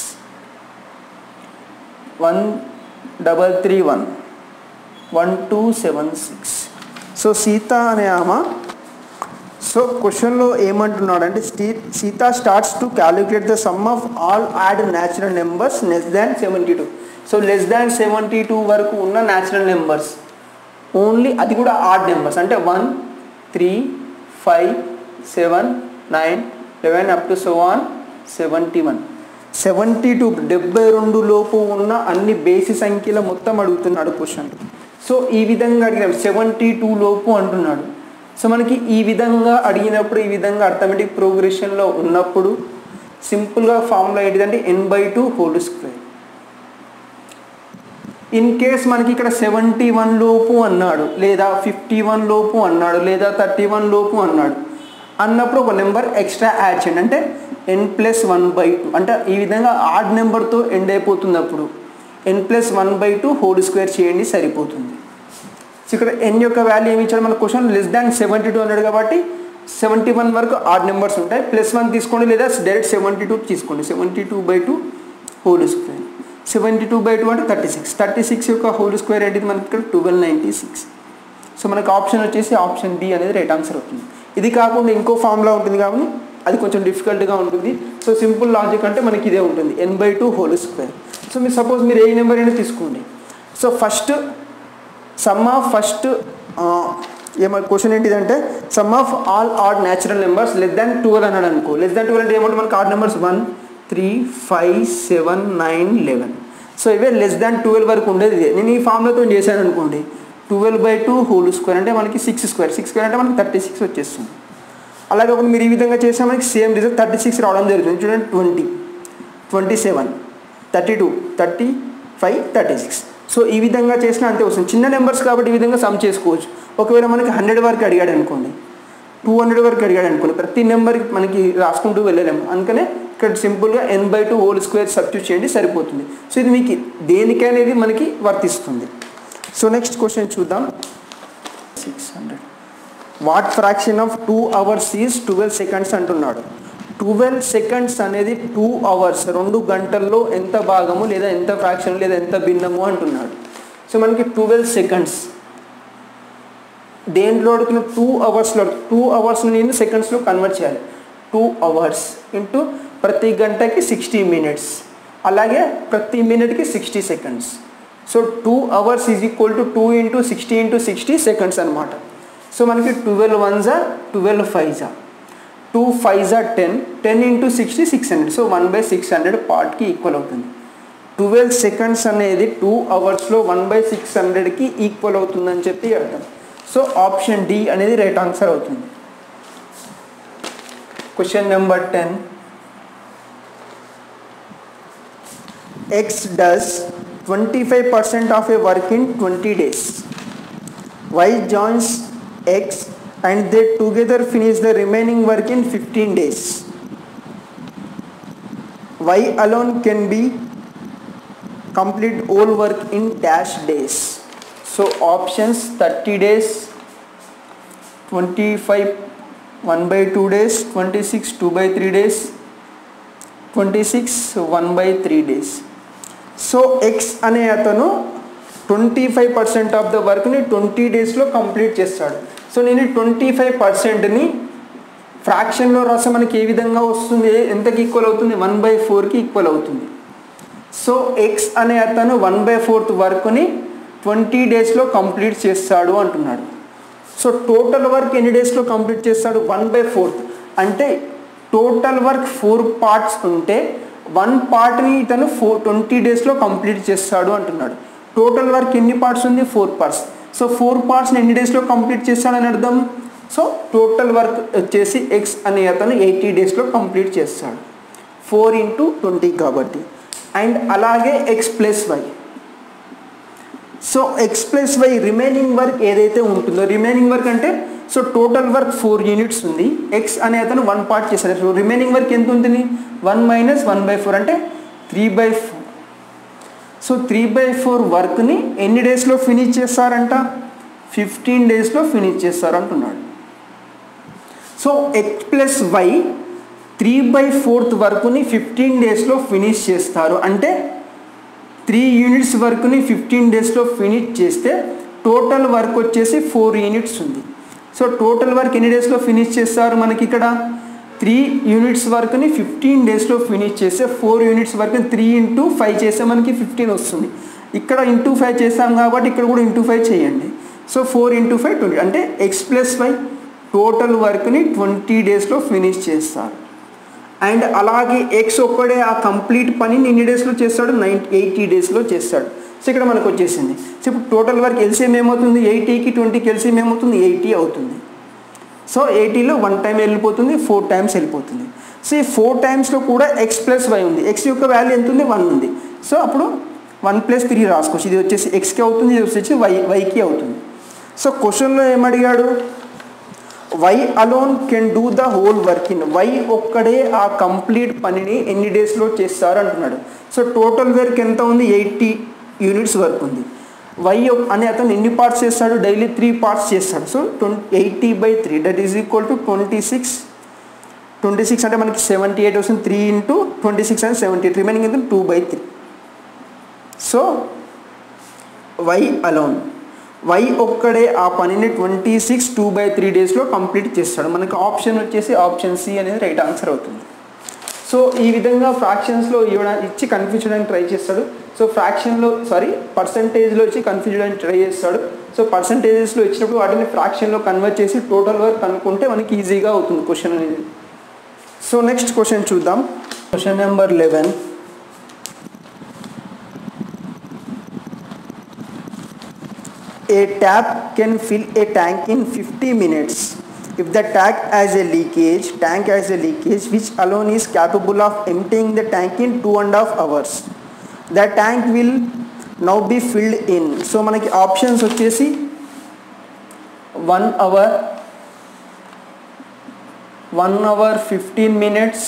one double three one one two seven six so Sita అనే ఆమె so క్వశ్చన్లో ఏమంటున్నాడంటే స్టీ Sita starts to calculate the sum of all odd natural numbers less than seventy two so less than seventy two వరకు ఉన్న natural numbers only అది కూడా odd numbers అంటే one three five seven nine eleven up to seven seventy one seventy two డెబ్బై రెండు లోపు ఉన్న అన్ని బేసి సంఖ్యల మొత్తం అడుగుతున్నాడు క్వశ్చన్ సో ఈ విధంగా అడిగినాడు సెవెంటీ టూ లోపు అంటున్నాడు సో మనకి ఈ విధంగా అడిగినప్పుడు ఈ విధంగా అర్థమెటిక్ ప్రోగ్రెషన్లో ఉన్నప్పుడు సింపుల్గా ఫార్ములా ఏంటిదంటే n by two whole square in case మనకి ఇక్కడ సెవెంటీ వన్ లోపు అన్నాడు లేదా ఫిఫ్టీ వన్ లోపు అన్నాడు లేదా థర్టీ వన్ లోపు అన్నాడు అన్నప్పుడు ఒక నెంబర్ ఎక్స్ట్రా యాడ్ చేయండి అంటే n plus one by two అంటే ఈ విధంగా ఆడ్ నెంబర్తో ఎండ్ అయిపోతుంది అప్పుడు n plus one by two whole square చేయండి సరిపోతుంది సో ఇక్కడ ఎన్ యొక్క వాల్యూ ఏమి ఇచ్చాడు మన question less than seventy two అన్నాడు కాబట్టి సెవెంటీ వన్ వరకు ఆడ్ నెంబర్స్ ఉంటాయి ప్లస్ వన్ తీసుకోండి లేదా డైరెక్ట్ సెవెంటీ టూ తీసుకోండి seventy two by two whole square seventy two by two అంటే థర్టీ సిక్స్ థర్టీ సిక్స్ యొక్క హోల్ స్క్వేర్ ఏంటిది మనకి ఇక్కడ ట్వెల్వ్ నైంటీ సిక్స్ సో మనకి ఆప్షన్ వచ్చేసి ఆప్షన్ బి అనేది రైట్ ఆన్సర్ అవుతుంది ఇది కాకుండా ఇంకో ఫార్ములా ఉంటుంది కాబట్టి అది కొంచెం డిఫికల్ట్గా ఉంటుంది సో సింపుల్ లాజిక్ అంటే మనకి ఇదే ఉంటుంది n by two whole square so మీరు సపోజ్ మీరు ఏ నెంబర్ అయినా తీసుకోండి so first sum of first ఏమో క్వశ్చన్ ఏంటిదంటే sum of all odd natural numbers less than twelve అన్నాడు అనుకో లెస్ దాన్ ట్వెల్వ్ అంటే ఏమంటే మనకి odd numbers one three five seven nine eleven so ఇవే లెస్ దాన్ ట్వెల్వ్ వరకు ఉండేది ఇదే నేను ఈ ఫార్ములాతో చేశాను అనుకోండి twelve by two whole square అంటే మనకి సిక్స్ స్క్వేర్ సిక్స్ స్క్వేర్ అంటే మనకి థర్టీ సిక్స్ వచ్చేస్తుంది అలాగే అప్పుడు మీరు ఈ విధంగా చేస్తే మనకి సేమ్ రిజల్ట్ థర్టీ సిక్స్ రావడం జరుగుతుంది చూడండి twenty twenty seven thirty two thirty five thirty six so ఈ విధంగా చేసినా అంతే వస్తుంది చిన్న నెంబర్స్ కాబట్టి ఈ విధంగా సమ్ చేసుకోవచ్చు ఒకవేళ మనకి హండ్రెడ్ వరకు అడిగాడు అనుకోండి టూ హండ్రెడ్ వరకు అడిగాడు అనుకోండి ప్రతి నెంబర్కి మనకి రాసుకుంటూ వెళ్ళలేము అందుకనే ఇక్కడ సింపుల్గా n by two whole square substitute చేయండి సరిపోతుంది సో ఇది మీకు దేనికనేది మనకి వర్తిస్తుంది సో నెక్స్ట్ క్వశ్చన్ చూద్దాం six hundred what fraction of two hours is twelve seconds అంటున్నాడు ట్వెల్వ్ సెకండ్స్ అనేది టూ అవర్స్ రెండు గంటల్లో ఎంత భాగము లేదా ఎంత ఫ్రాక్షన్ లేదా ఎంత భిన్నము అంటున్నాడు సో మనకి ట్వెల్వ్ సెకండ్స్ దేంట్లో అడుగుతున్న టూ అవర్స్లో టూ అవర్స్ని నేను సెకండ్స్లో కన్వర్ట్ చేయాలి టూ అవర్స్ ఇంటూ ప్రతి గంటకి సిక్స్టీ మినిట్స్ అలాగే ప్రతి మినిట్కి sixty seconds so two hours is equal to two into sixty into sixty seconds అనమాట సో మనకి ట్వెల్వ్ వన్జా ట్వెల్వ్ ఫైవ్జా టూ ఫైవ్జా ten ten into sixty six hundred so one by six hundred పార్ట్కి equal అవుతుంది ట్వెల్వ్ సెకండ్స్ అనేది two అవర్స్లో one by six హండ్రెడ్కి ఈక్వల్ అవుతుందని చెప్పి అర్థం సో ఆప్షన్ డి అనేది రైట్ ఆన్సర్ అవుతుంది question number ten X does twenty five percent of a work in twenty days Y joins X and they together finish the remaining work in fifteen days Y alone can be complete all work in dash days so options 30 days 25 1 by 2 days 26 2 by 3 days 26 1 by 3 days so X అనే అతను twenty five percent of the వర్క్ని twenty డేస్లో complete చేస్తాడు so నేను twenty five పర్సెంట్ని ఫ్రాక్షన్లో రాస్తే మనకి ఏ విధంగా వస్తుంది ఎంతకి ఈక్వల్ అవుతుంది వన్ బై ఫోర్కి ఈక్వల్ అవుతుంది సో ఎక్స్ అనే అతను వన్ బై ఫోర్త్ వర్క్ని ట్వంటీ డేస్లో కంప్లీట్ చేస్తాడు అంటున్నాడు సో టోటల్ వర్క్ ఎన్ని డేస్లో కంప్లీట్ చేస్తాడు వన్ బై ఫోర్త్ అంటే టోటల్ వర్క్ ఫోర్ పార్ట్స్ ఉంటే వన్ పార్ట్ని ఇతను ఫోర్ ట్వంటీ డేస్లో కంప్లీట్ చేస్తాడు అంటున్నాడు టోటల్ వర్క్ ఎన్ని పార్ట్స్ ఉంది ఫోర్ పార్ట్స్ సో ఫోర్ పార్ట్స్ని ఎన్ని డేస్లో కంప్లీట్ చేస్తాడని అర్థం సో టోటల్ వర్క్ వచ్చేసి ఎక్స్ అనే అతను ఎయిటీ డేస్లో కంప్లీట్ చేస్తాడు ఫోర్ ఇంటూ ట్వంటీ కాబట్టి అండ్ అలాగే X plus Y so X plus Y remaining work ఏదైతే ఉంటుందో రిమైనింగ్ వర్క్ అంటే so total work four units ఉంది ఎక్స్ అనే అతను వన్ పార్ట్ చేశాడు సో రిమైనింగ్ వర్క్ ఎంత ఉంటుంది one minus one by four అంటే three by four so three by four వర్క్ని ఎన్ని డేస్లో ఫినిష్ చేస్తారంట ఫిఫ్టీన్ డేస్లో ఫినిష్ చేస్తారు అంటున్నాడు so X plus Y three by fourth వర్క్ని ఫిఫ్టీన్ డేస్లో ఫినిష్ చేస్తారు అంటే త్రీ యూనిట్స్ వర్క్ని ఫిఫ్టీన్ డేస్లో ఫినిష్ చేస్తే టోటల్ వర్క్ వచ్చేసి ఫోర్ యూనిట్స్ ఉంది సో టోటల్ వర్క్ ఎన్ని డేస్లో ఫినిష్ చేస్తారు మనకి ఇక్కడ త్రీ యూనిట్స్ వర్క్ని ఫిఫ్టీన్ డేస్లో ఫినిష్ చేస్తే ఫోర్ యూనిట్స్ వర్క్ని త్రీ ఇంటూ ఫైవ్ చేస్తే మనకి ఫిఫ్టీన్ వస్తుంది ఇక్కడ ఇంటూ ఫైవ్ చేస్తాం కాబట్టి ఇక్కడ కూడా ఇంటూ ఫైవ్ చేయండి so four into five twenty అంటే ఎక్స్ ప్లస్ ఫైవ్ టోటల్ వర్క్ని ట్వంటీ డేస్లో ఫినిష్ చేస్తారు అండ్ అలాగే ఎక్స్ ఒక్కడే ఆ కంప్లీట్ పనిని ఎన్ని డేస్లో చేస్తాడు నైన్ ఎయిటీ డేస్లో చేస్తాడు సో ఇక్కడ మనకు వచ్చేసింది సో ఇప్పుడు టోటల్ వర్క్ ఎల్సీఎం ఏమవుతుంది ఎయిటీకి ట్వంటీకి ఎల్సీఎం ఏమవుతుంది ఎయిటీ అవుతుంది సో ఎయిటీలో వన్ టైం వెళ్ళిపోతుంది ఫోర్ టైమ్స్ వెళ్ళిపోతుంది సో ఈ ఫోర్ టైమ్స్లో కూడా ఎక్స్ ప్లస్ వై ఉంది ఎక్స్ యొక్క వాల్యూ ఎంత ఉంది వన్ ఉంది సో అప్పుడు వన్ ప్లస్ త్రీ రాసుకోవచ్చు ఇది వచ్చేసి ఎక్స్కి అవుతుంది ఇది వచ్చేసి వై వైకి అవుతుంది సో క్వశ్చన్లో ఏమడిగాడు Y alone can do the whole work in Y ఒక్కడే ఆ కంప్లీట్ పనిని ఎన్ని డేస్లో చేస్తారు అంటున్నాడు సో టోటల్ వర్క్ ఎంత ఉంది ఎయిటీ యూనిట్స్ వర్క్ ఉంది వై అనే అతను ఎన్ని పార్ట్స్ చేస్తాడు డైలీ త్రీ పార్ట్స్ చేస్తాడు so twenty eighty by three that is equal to twenty six twenty six అంటే మనకి సెవెంటీ ఎయిట్ వస్తుంది త్రీ ఇంటూ ట్వంటీ సిక్స్ అంటే సెవెంటీ ఎయిట్ రిమైనింగ్ ఎంత two by three so Y alone Y ఒక్కడే ఆ పనిని twenty six two by three డేస్లో complete చేస్తాడు మనకి ఆప్షన్ వచ్చేసి ఆప్షన్ సి అనేది రైట్ ఆన్సర్ అవుతుంది సో ఈ విధంగా ఫ్రాక్షన్స్లో ఇవ్వడానికి ఇచ్చి కన్ఫ్యూజ్ చేయడానికి ట్రై చేస్తాడు సో ఫ్రాక్షన్లో సారీ పర్సంటేజ్లో వచ్చి కన్ఫ్యూజ్ చేయడానికి ట్రై చేస్తాడు సో పర్సంటేజెస్లో ఇచ్చినప్పుడు వాటిని ఫ్రాక్షన్లో కన్వర్ట్ చేసి టోటల్ వర్క్ కనుక్కుంటే మనకి ఈజీగా అవుతుంది క్వశ్చన్ అనేది సో నెక్స్ట్ క్వశ్చన్ చూద్దాం question number eleven A tap can fill a tank in 50 minutes. If the tank has a leakage, tank has a leakage which alone is capable of emptying the tank in two and a half hours. The tank will now be filled in. So మనకి options వచ్చేసి one hour one hour fifteen minutes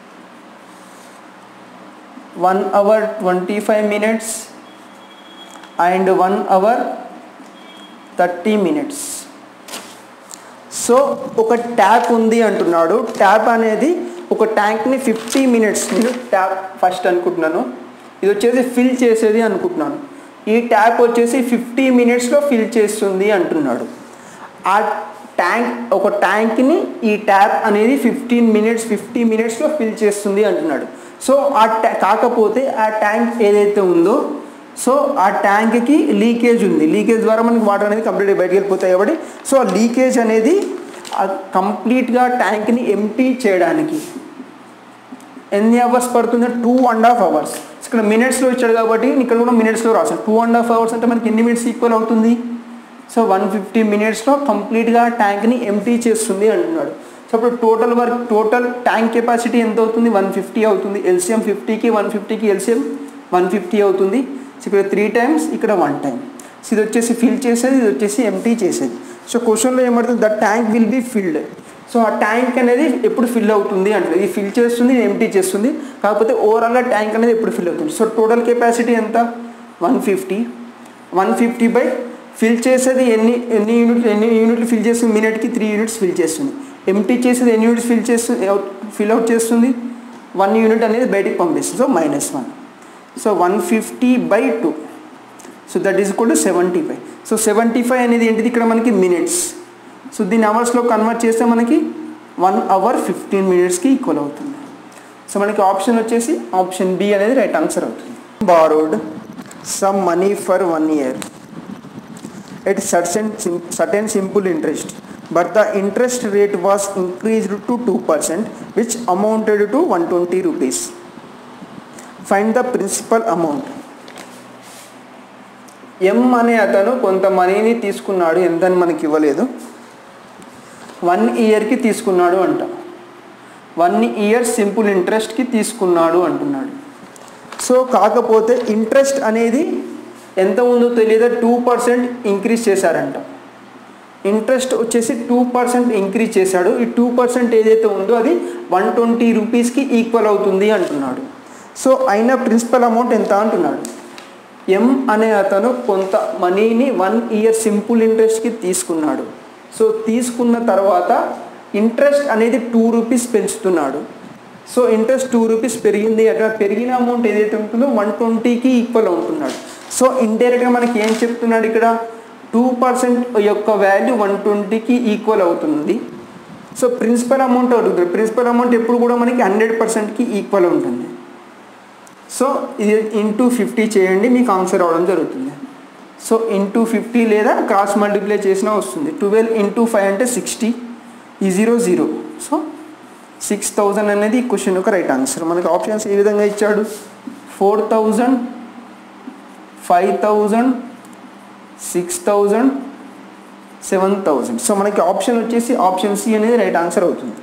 one hour twenty five minutes and one hour thirty minutes so ఒక tap ఉంది అంటున్నాడు tap అనేది ఒక ట్యాంక్ని fifty minutes నేను tap first అనుకుంటున్నాను ఇది వచ్చేసి ఫిల్ చేసేది అనుకుంటున్నాను ఈ ట్యాప్ వచ్చేసి ఫిఫ్టీ మినిట్స్లో ఫిల్ చేస్తుంది అంటున్నాడు ఆ ట్యాంక్ ఒక ట్యాంక్ని ఈ ట్యాప్ అనేది ఫిఫ్టీన్ మినిట్స్ ఫిఫ్టీ మినిట్స్లో ఫిల్ చేస్తుంది అంటున్నాడు సో ఆ ట్యా కాకపోతే ఆ ట్యాంక్ ఏదైతే ఉందో సో ఆ ట్యాంక్కి లీకేజ్ ఉంది లీకేజ్ ద్వారా మనకి వాటర్ అనేది కంప్లీట్గా బయటకు వెళ్ళిపోతాయి కాబట్టి సో ఆ లీకేజ్ అనేది కంప్లీట్గా ట్యాంక్ని ఎంటీ చేయడానికి ఎన్ని అవర్స్ పడుతుంది టూ అండ్ హాఫ్ అవర్స్ ఇక్కడ మినిట్స్లో ఇచ్చాడు కాబట్టి ఇక్కడ కూడా మినిట్స్లో రాశాడు టూ అండ్ హాఫ్ అవర్స్ అంటే మనకి ఎన్ని మినిట్స్ ఈక్వల్ అవుతుంది సో వన్ ఫిఫ్టీ మినిట్స్లో కంప్లీట్గా ట్యాంక్ని ఎంటీ చేస్తుంది అంటున్నాడు సో ఇప్పుడు total work total tank capacity ఎంత అవుతుంది వన్ ఫిఫ్టీ అవుతుంది ఎల్సిఎం ఫిఫ్టీకి వన్ ఫిఫ్టీకి ఎల్సిఎం వన్ ఫిఫ్టీ అవుతుంది సో ఇక్కడ త్రీ టైమ్స్ ఇక్కడ వన్ టైం సో ఇది వచ్చేసి ఫిల్ చేసేది ఇది వచ్చేసి ఎంటీ చేసేది సో క్వశ్చన్లో ఏమవుతుంది the tank will be filled so ఆ ట్యాంక్ అనేది ఎప్పుడు ఫిల్ అవుతుంది అంటే ఇది ఫిల్ చేస్తుంది ఎంటీ చేస్తుంది కాకపోతే ఓవరాల్గా ట్యాంక్ అనేది ఎప్పుడు ఫిల్ అవుతుంది సో టోటల్ కెపాసిటీ ఎంత one fifty one fifty by fill చేసేది ఎన్ని ఎన్ని యూనిట్లు ఎన్ని యూనిట్లు ఫిల్ చేస్తుంది మినిట్కి త్రీ యూనిట్స్ ఫిల్ చేస్తుంది ఎంటీ చేసేది ఎన్ని యూనిట్స్ ఫిల్ చేస్తుంది ఫిల్ అవుట్ చేస్తుంది వన్ యూనిట్ అనేది బయటికి పంపిస్తుంది so minus one so one fifty by two so that is equal to seventy five so seventy five అనేది ఏంటిది ఇక్కడ మనకి మినిట్స్ సో దీన్ని అవర్స్లో కన్వర్ట్ చేస్తే మనకి వన్ అవర్ ఫిఫ్టీన్ మినిట్స్కి ఈక్వల్ అవుతుంది సో మనకి ఆప్షన్ వచ్చేసి ఆప్షన్ బి అనేది రైట్ ఆన్సర్ అవుతుంది borrowed some money for one year at certain, sim- certain simple interest but the interest rate was increased to 2% which amounted to 120 rupees find the principal amount M అనే అతను కొంత మనీని తీసుకున్నాడు ఎంతని మనకి ఇవ్వలేదు వన్ ఇయర్కి తీసుకున్నాడు అంట వన్ ఇయర్ సింపుల్ ఇంట్రెస్ట్కి తీసుకున్నాడు అంటున్నాడు సో కాకపోతే ఇంట్రెస్ట్ అనేది ఎంత ఉందో తెలియదు టూ పర్సెంట్ ఇంక్రీజ్ చేశారంట ఇంట్రెస్ట్ వచ్చేసి టూ పర్సెంట్ ఇంక్రీజ్ చేశాడు ఈ టూ పర్సెంట్ ఏదైతే ఉందో అది వన్ ట్వంటీ రూపీస్కి ఈక్వల్ అవుతుంది అంటున్నాడు సో అయిన ప్రిన్సిపల్ అమౌంట్ ఎంత అంటున్నాడు ఎం అనే అతను కొంత మనీని వన్ ఇయర్ సింపుల్ ఇంట్రెస్ట్కి తీసుకున్నాడు సో తీసుకున్న తర్వాత ఇంట్రెస్ట్ అనేది టూ రూపీస్ పెంచుతున్నాడు సో ఇంట్రెస్ట్ టూ రూపీస్ పెరిగింది అక్కడ పెరిగిన అమౌంట్ ఏదైతే ఉంటుందో వన్ ట్వంటీకి ఈక్వల్ అవుతున్నాడు సో ఇండైరెక్ట్గా మనకి ఏం చెప్తున్నాడు ఇక్కడ టూ పర్సెంట్ యొక్క వాల్యూ వన్ ట్వంటీకి ఈక్వల్ అవుతుంది సో ప్రిన్సిపల్ అమౌంట్ అవుతుంది ప్రిన్సిపల్ అమౌంట్ ఎప్పుడు కూడా మనకి హండ్రెడ్ పర్సెంట్కి ఈక్వల్ ఉంటుంది సో ఇది ఇంటూ ఫిఫ్టీ చేయండి మీకు ఆన్సర్ రావడం జరుగుతుంది సో ఇంటూ ఫిఫ్టీ లేదా క్రాస్ మల్టిప్లై చేసినా వస్తుంది ట్వెల్వ్ ఇంటూ ఫైవ్ అంటే సిక్స్టీ ఈ zero zero so six thousand అనేది ఈ క్వశ్చన్ యొక్క రైట్ ఆన్సర్ మనకి ఆప్షన్స్ ఏ విధంగా ఇచ్చాడు four thousand five thousand six thousand seven thousand so మనకి ఆప్షన్ వచ్చేసి ఆప్షన్ సి అనేది రైట్ ఆన్సర్ అవుతుంది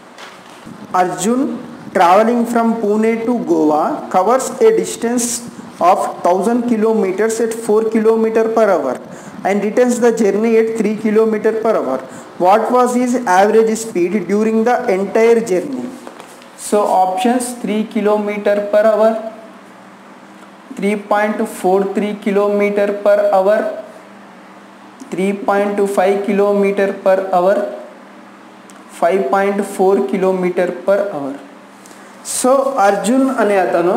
Arjun travelling from Pune to Goa covers a distance of thousand kilometres at four kilometre per hour and returns the journey at three kilometre per hour what was is average speed during the entire journey so options three kilometre per hour three point four three kilometre per hour three point five kilometre per hour five point four kilometre per hour so Arjun అనే అతను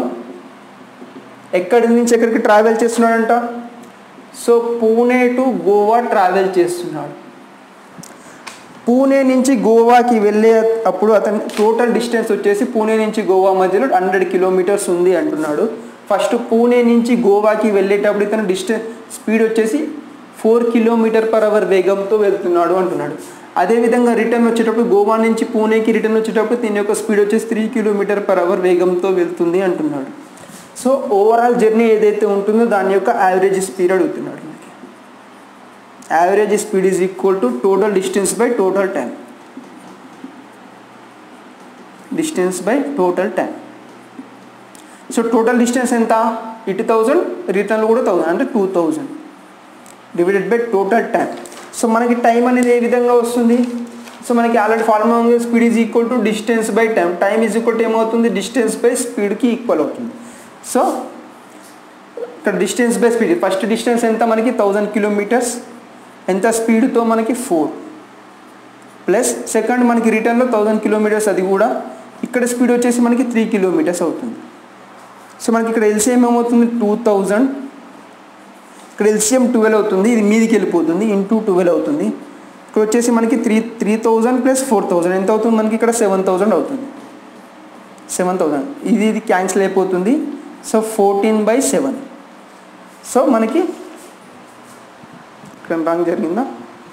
ఎక్కడి నుంచి ఎక్కడికి travel చేస్తున్నాడంట so Pune to Goa travel చేస్తున్నాడు పూణే నుంచి గోవాకి వెళ్ళే అప్పుడు అతని టోటల్ డిస్టెన్స్ వచ్చేసి పూణే నుంచి గోవా మధ్యలో హండ్రెడ్ కిలోమీటర్స్ ఉంది అంటున్నాడు ఫస్ట్ పూణే నుంచి గోవాకి వెళ్ళేటప్పుడు ఇతను డిస్టెన్స్ స్పీడ్ వచ్చేసి ఫోర్ కిలోమీటర్ పర్ అవర్ వేగంతో వెళ్తున్నాడు అంటున్నాడు అదేవిధంగా రిటర్న్ వచ్చేటప్పుడు గోవా నుంచి పూణేకి రిటర్న్ వచ్చేటప్పుడు దీని యొక్క స్పీడ్ వచ్చేసి త్రీ కిలోమీటర్ పర్ అవర్ వేగంతో వెళ్తుంది అంటున్నాడు సో ఓవరాల్ జర్నీ ఏదైతే ఉంటుందో దాని యొక్క యావరేజ్ స్పీడ్ అడుగుతున్నాడు average speed is equal to total distance by total time distance by total time so total distance ఎంత ఇటు థౌజండ్ రిటర్న్లో కూడా థౌజండ్ అంటే two thousand divided by total time so మనకి టైం అనేది ఏ విధంగా వస్తుంది సో మనకి ఆల్రెడీ ఫార్ములా ఉంది speed is equal to distance by time time is equal to ఏమవుతుంది డిస్టెన్స్ బై స్పీడ్కి ఈక్వల్ అవుతుంది సో ఇక్కడ distance by speed first distance ఎంత మనకి థౌజండ్ కిలోమీటర్స్ ఎంత స్పీడ్తో మనకి ఫోర్ ప్లస్ సెకండ్ మనకి రిటర్న్లో థౌజండ్ కిలోమీటర్స్ అది కూడా ఇక్కడ స్పీడ్ వచ్చేసి మనకి త్రీ కిలోమీటర్స్ అవుతుంది సో మనకి ఇక్కడ ఎల్సిఎం ఏమవుతుంది టూ థౌజండ్ ఇక్కడ ఎల్సిఎం ట్వెల్వ్ అవుతుంది ఇది మీదికి వెళ్ళిపోతుంది ఇంటూ ట్వెల్వ్ అవుతుంది ఇక్కడ వచ్చేసి మనకి three three thousand plus four thousand ఎంత అవుతుంది మనకి ఇక్కడ సెవెన్ థౌజండ్ అవుతుంది సెవెన్ థౌజండ్ ఇది ఇది క్యాన్సిల్ అయిపోతుంది so fourteen by seven so మనకి ఇక్కడ రాంగ్ జరిగిందా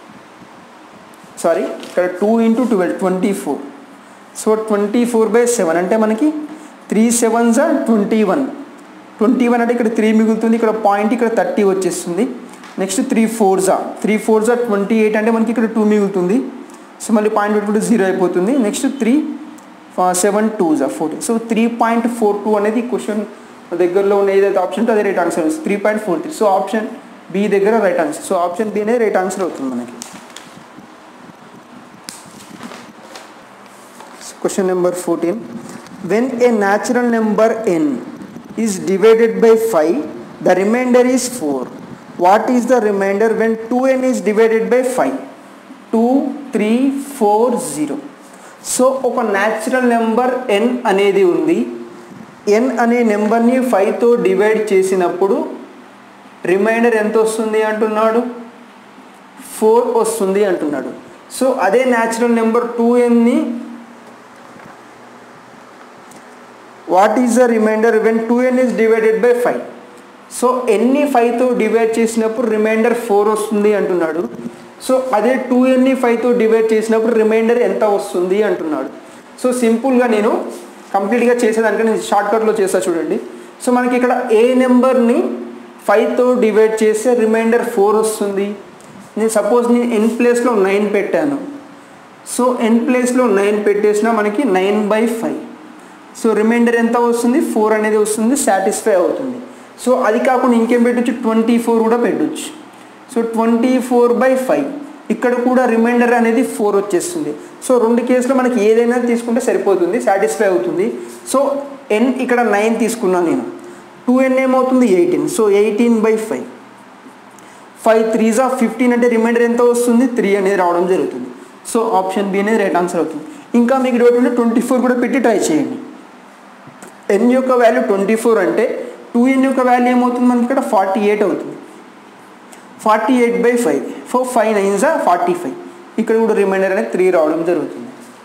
సారీ ఇక్కడ two into twelve twenty four so twenty four by seven అంటే మనకి త్రీ సెవెన్ జా ట్వంటీ వన్ ట్వంటీ వన్ అంటే ఇక్కడ త్రీ మిగులుతుంది ఇక్కడ పాయింట్ ఇక్కడ థర్టీ వచ్చేస్తుంది నెక్స్ట్ త్రీ ఫోర్ జా త్రీ ఫోర్ జా ట్వంటీ ఎయిట్ అంటే మనకి ఇక్కడ టూ మిగులుతుంది సో మళ్ళీ పాయింట్ పెట్టుకుంటే జీరో అయిపోతుంది నెక్స్ట్ త్రీ సెవెన్ టూ జా fourteen so three point four two అనేది క్వశ్చన్ దగ్గరలో ఉన్న ఏదైతే ఆప్షన్ ఉంటే అదే right answer three point four three so option B దగ్గర right answer so option B అనేది రైట్ ఆన్సర్ అవుతుంది మనకి question number fourteen when a natural number N is divided by five the remainder is four what is the remainder when two N is divided by five two three four zero so ఒక natural number N అనేది ఉంది ఎన్ అనే నెంబర్ని ఫైవ్తో divide చేసినప్పుడు reminder ఎంత వస్తుంది అంటున్నాడు ఫోర్ వస్తుంది అంటున్నాడు సో అదే న్యాచురల్ నెంబర్ టూ ఎన్ని what is the remainder when two N is divided by five so ఎన్ని ఫైవ్తో డివైడ్ చేసినప్పుడు రిమైండర్ ఫోర్ వస్తుంది అంటున్నాడు సో అదే టూ ఎన్ని ఫైవ్తో డివైడ్ చేసినప్పుడు రిమైండర్ ఎంత వస్తుంది అంటున్నాడు సో సింపుల్గా నేను కంప్లీట్గా చేసేదానికంటే నేను షార్ట్కట్లో చేస్తా చూడండి సో మనకి ఇక్కడ ఏ నెంబర్ని ఫైవ్తో డివైడ్ చేస్తే రిమైండర్ ఫోర్ వస్తుంది నేను సపోజ్ నేను ఎన్ ప్లేస్లో నైన్ పెట్టాను సో ఎన్ ప్లేస్లో నైన్ పెట్టేసినా మనకి nine by five so remainder ఎంత వస్తుంది ఫోర్ అనేది వస్తుంది సాటిస్ఫై అవుతుంది సో అది కాకుండా ఇంకేం పెట్టచ్చు ట్వంటీ ఫోర్ కూడా పెట్టచ్చు so twenty four by five ఇక్కడ కూడా రిమైండర్ అనేది ఫోర్ వచ్చేస్తుంది సో రెండు కేసులో మనకి ఏదైనా తీసుకుంటే సరిపోతుంది సాటిస్ఫై అవుతుంది సో ఎన్ ఇక్కడ నైన్ తీసుకున్నాను నేను టూ ఎన్ ఏమవుతుంది eighteen so eighteen by five five threes of fifteen అంటే రిమైండర్ ఎంత వస్తుంది త్రీ అనేది రావడం జరుగుతుంది సో ఆప్షన్ బి అనేది రైట్ ఆన్సర్ అవుతుంది ఇంకా మీకు డౌట్ ఉంటే ట్వంటీ ఫోర్ కూడా పెట్టి ట్రై చేయండి ఎన్ యొక్క వాల్యూ ట్వంటీ ఫోర్ అంటే టూ ఎన్ యొక్క వాల్యూ ఏమవుతుంది మనకి ఇక్కడ ఫార్టీ ఎయిట్ అవుతుంది forty eight by five four five nines forty five ఇక్కడ కూడా రిమైండర్ అనేది త్రీ రావడం జరుగుతుంది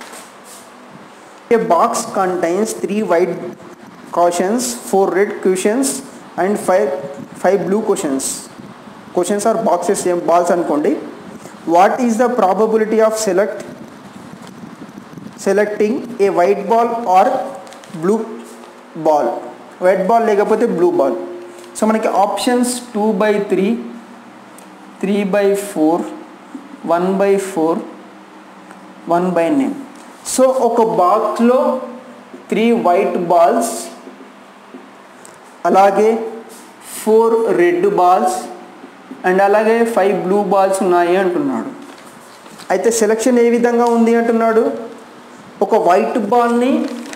a box contains three white questions four red questions and five five blue questions questions are boxes ఏం బాల్స్ అనుకోండి what is the probability of select selecting a white ball or blue ball white ball లేకపోతే blue ball so మనకి options two by three three by four one by four one by nine so ఒక బాక్స్లో three white balls అలాగే four red balls and అలాగే five blue balls ఉన్నాయి అంటున్నాడు అయితే selection ఏ విధంగా ఉంది అంటున్నాడు ఒక వైట్ బాల్ని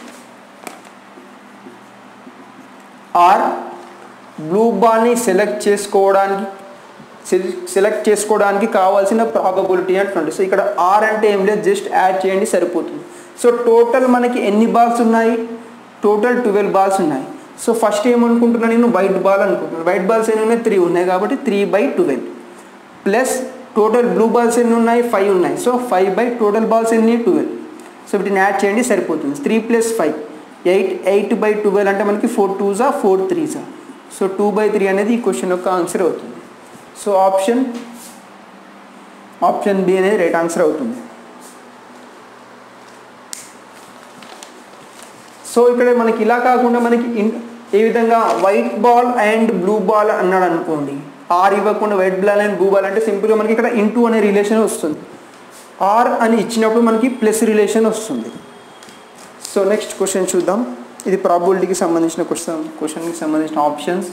ఆర్ బ్లూ బాల్ని సెలెక్ట్ చేసుకోవడానికి సెలెక్ట్ చేసుకోవడానికి కావాల్సిన ప్రాబబిలిటీ అంటున్నాడు సో ఇక్కడ ఆర్ అంటే ఏం లేదు జస్ట్ యాడ్ చేయండి సరిపోతుంది సో టోటల్ మనకి ఎన్ని బాల్స్ ఉన్నాయి టోటల్ ట్వెల్వ్ బాల్స్ ఉన్నాయి సో ఫస్ట్ ఏమనుకుంటున్నాను నేను వైట్ బాల్ అనుకుంటున్నాను వైట్ బాల్స్ ఎన్ని ఉన్నాయి త్రీ ఉన్నాయి కాబట్టి three by twelve plus total blue balls ఎన్ని ఉన్నాయి ఫైవ్ ఉన్నాయి so five by total balls ఎన్ని ట్వెల్వ్ సో వీటిని యాడ్ చేయండి సరిపోతుంది three plus five eight eight by twelve అంటే మనకి ఫోర్ టూజా ఫోర్ త్రీజా సో టూ బై త్రీ అనేది ఈ క్వశ్చన్ యొక్క ఆన్సర్ అవుతుంది సో ఆప్షన్ ఆప్షన్ బి అనేది రైట్ ఆన్సర్ అవుతుంది సో ఇక్కడ మనకి ఇలా కాకుండా మనకి ఇన్ ఏ విధంగా white ball and blue ball అన్నాడు అనుకోండి ఆర్ ఇవ్వకుండా white ball and blue ball అంటే సింపుల్గా మనకి ఇక్కడ ఇంటూ అనే రిలేషన్ వస్తుంది ఆర్ అని ఇచ్చినప్పుడు మనకి ప్లస్ రిలేషన్ వస్తుంది సో నెక్స్ట్ క్వశ్చన్ చూద్దాం ఇది ప్రాబిలిటీకి సంబంధించిన క్వశ్చన్ క్వశ్చన్కి సంబంధించిన ఆప్షన్స్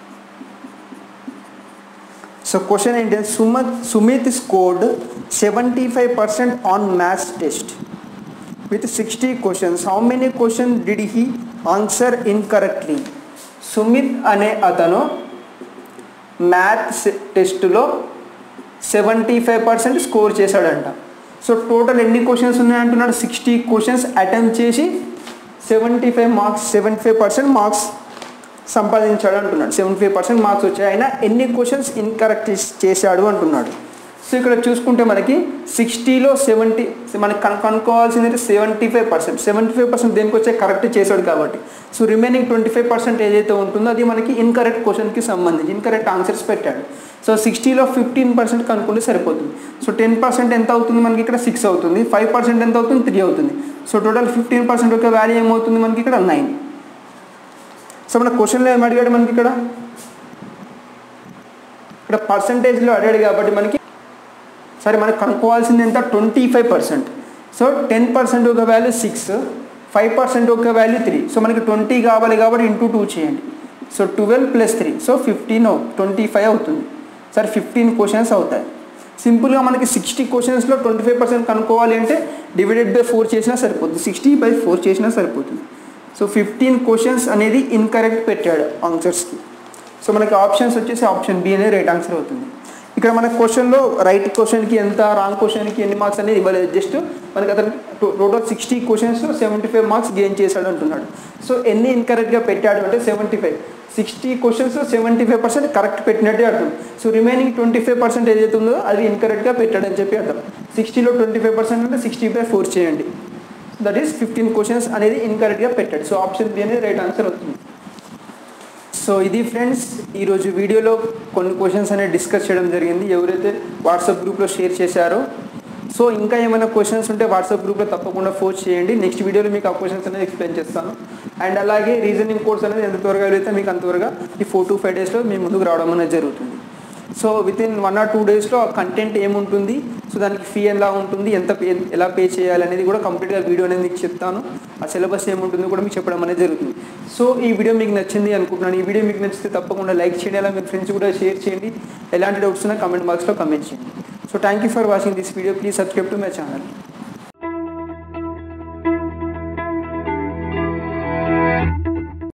సో క్వశ్చన్ ఏంటంటే సుమత్ Sumit scored seventy five percent on maths test with sixty questions how many question did he answer incorrectly Sumit అనే అతను మ్యాథ్స్ టెస్ట్లో సెవెంటీ ఫైవ్ పర్సెంట్ స్కోర్ చేశాడంట సో టోటల్ ఎన్ని క్వశ్చన్స్ ఉన్నాయంటున్నాడు సిక్స్టీ క్వశ్చన్స్ అటెంప్ట్ చేసి seventy five marks seventy five percent marks సంపాదించాడు అంటున్నాడు seventy five percent marks వచ్చాయి అయినా ఎన్ని క్వశ్చన్స్ ఇన్కరెక్ట్ చేశాడు అంటున్నాడు సో ఇక్కడ చూసుకుంటే మనకి సిక్స్టీలో సెవెంటీ మనకి కను కనుక్కోవాల్సింది అయితే seventy five percent seventy five percent దేనికి వచ్చే కరెక్ట్ చేశాడు కాబట్టి so remaining twenty five percent ఏదైతే ఉంటుందో అది మనకి ఇన్కరెక్ట్ క్వశ్చన్కి సంబంధించి ఇన్కరెక్ట్ ఆన్సర్స్ పెట్టాడు సో సిక్స్టీలో ఫిఫ్టీన్ పర్సెంట్ కనుక్కుంటే సరిపోతుంది సో టెన్ పర్సెంట్ ఎంత అవుతుంది మనకి ఇక్కడ సిక్స్ అవుతుంది ఫైవ్ పర్సెంట్ ఎంత అవుతుంది త్రీ అవుతుంది సో టోటల్ ఫిఫ్టీన్ పర్సెంట్ యొక్క వాల్యూ ఏమవుతుంది మనకి ఇక్కడ నైన్ సో మన క్వశ్చన్లో ఏం అడిగాడు మనకి ఇక్కడ ఇక్కడ పర్సంటేజ్లో అడిగాడు కాబట్టి మనకి సరే మనకు కనుక్కోవాల్సింది ఎంత twenty five percent so ten percent ఒక వాల్యూ సిక్స్ ఫైవ్ పర్సెంట్ ఒక వాల్యూ త్రీ సో మనకి ట్వంటీ కావాలి కాబట్టి ఇంటూ టూ చేయండి so twelve plus three so fifteen twenty five అవుతుంది సరే ఫిఫ్టీన్ క్వశ్చన్స్ అవుతాయి సింపుల్గా మనకి సిక్స్టీ క్వశ్చన్స్లో ట్వంటీ ఫైవ్ పర్సెంట్ కనుక్కోవాలి అంటే డివైడెడ్ బై ఫోర్ చేసినా సరిపోతుంది సిక్స్టీ బై ఫోర్ చేసినా సరిపోతుంది సో ఫిఫ్టీన్ క్వశ్చన్స్ అనేది ఇన్కరెక్ట్ పెట్టాడు ఆన్సర్స్కి సో మనకి ఆప్షన్స్ వచ్చేసి ఆప్షన్ బి అనేది రైట్ ఆన్సర్ అవుతుంది ఇక్కడ మన క్వశ్చన్లో రైట్ క్వశ్చన్కి ఎంత రాంగ్ క్వశ్చన్కి ఎన్ని మార్క్స్ అనేది ఇవ్వలేదు జస్ట్ మనకి అతను టోటల్ సిక్స్టీ క్వశ్చన్స్లో సెవెంటీ ఫైవ్ మార్క్స్ గెయిన్ చేశాడు అంటున్నాడు సో ఎన్ని ఇన్కరెక్ట్గా పెట్టాడు అంటే seventy five sixty questions seventy five percent correct పెట్టినట్టే అర్థం so remaining twenty five percent ఏదైతే ఉందో అది ఇన్కరెక్ట్గా పెట్టాడని చెప్పి అర్థం సిక్స్టీలో ట్వంటీ ఫైవ్ పర్సెంట్ అంటే సిక్స్టీ బై ఫోర్ చేయండి దట్ ఈస్ ఫిఫ్టీన్ క్వశ్చన్స్ అనేది ఇన్కరెక్ట్గా పెట్టాడు సో ఆప్షన్ బి అనేది రైట్ ఆన్సర్ అవుతుంది సో ఇది ఫ్రెండ్స్ ఈరోజు వీడియోలో కొన్ని క్వశ్చన్స్ అనేది డిస్కస్ చేయడం జరిగింది ఎవరైతే వాట్సాప్ గ్రూప్లో షేర్ చేశారో సో ఇంకా ఏమైనా క్వశ్చన్స్ ఉంటే వాట్సాప్ గ్రూప్లో తప్పకుండా ఫోర్స్ చేయండి నెక్స్ట్ వీడియోలో మీకు ఆ క్వశ్చన్స్ అనేది ఎక్స్ప్లెయిన్ చేస్తాను అండ్ అలాగే రీజనింగ్ కోర్స్ అనేది ఎంత త్వరగా వెళితే మీకు అంత త్వరగా ఈ ఫోర్ టు ఫైవ్ డేస్లో మీ ముందుకు రావడం అనేది జరుగుతుంది so with in one or two డేస్లో ఆ కంటెంట్ ఏముంటుంది సో దానికి ఫీ ఎలా ఉంటుంది ఎంత పే ఎలా పే చేయాలి అనేది కూడా కంప్లీట్గా వీడియో అనేది మీకు చెప్తాను ఆ సిలబస్ ఏముంటుందో కూడా మీకు చెప్పడం అనేది జరుగుతుంది సో ఈ వీడియో మీకు నచ్చింది అనుకుంటున్నాను ఈ వీడియో మీకు నచ్చితే తప్పకుండా లైక్ చేయండి అలా మీ ఫ్రెండ్స్ కూడా షేర్ చేయండి ఎలాంటి డౌట్స్ ఉన్నా కమెంట్ బాక్స్లో కమెంట్ చేయండి so thank you for watching this video please subscribe to my channel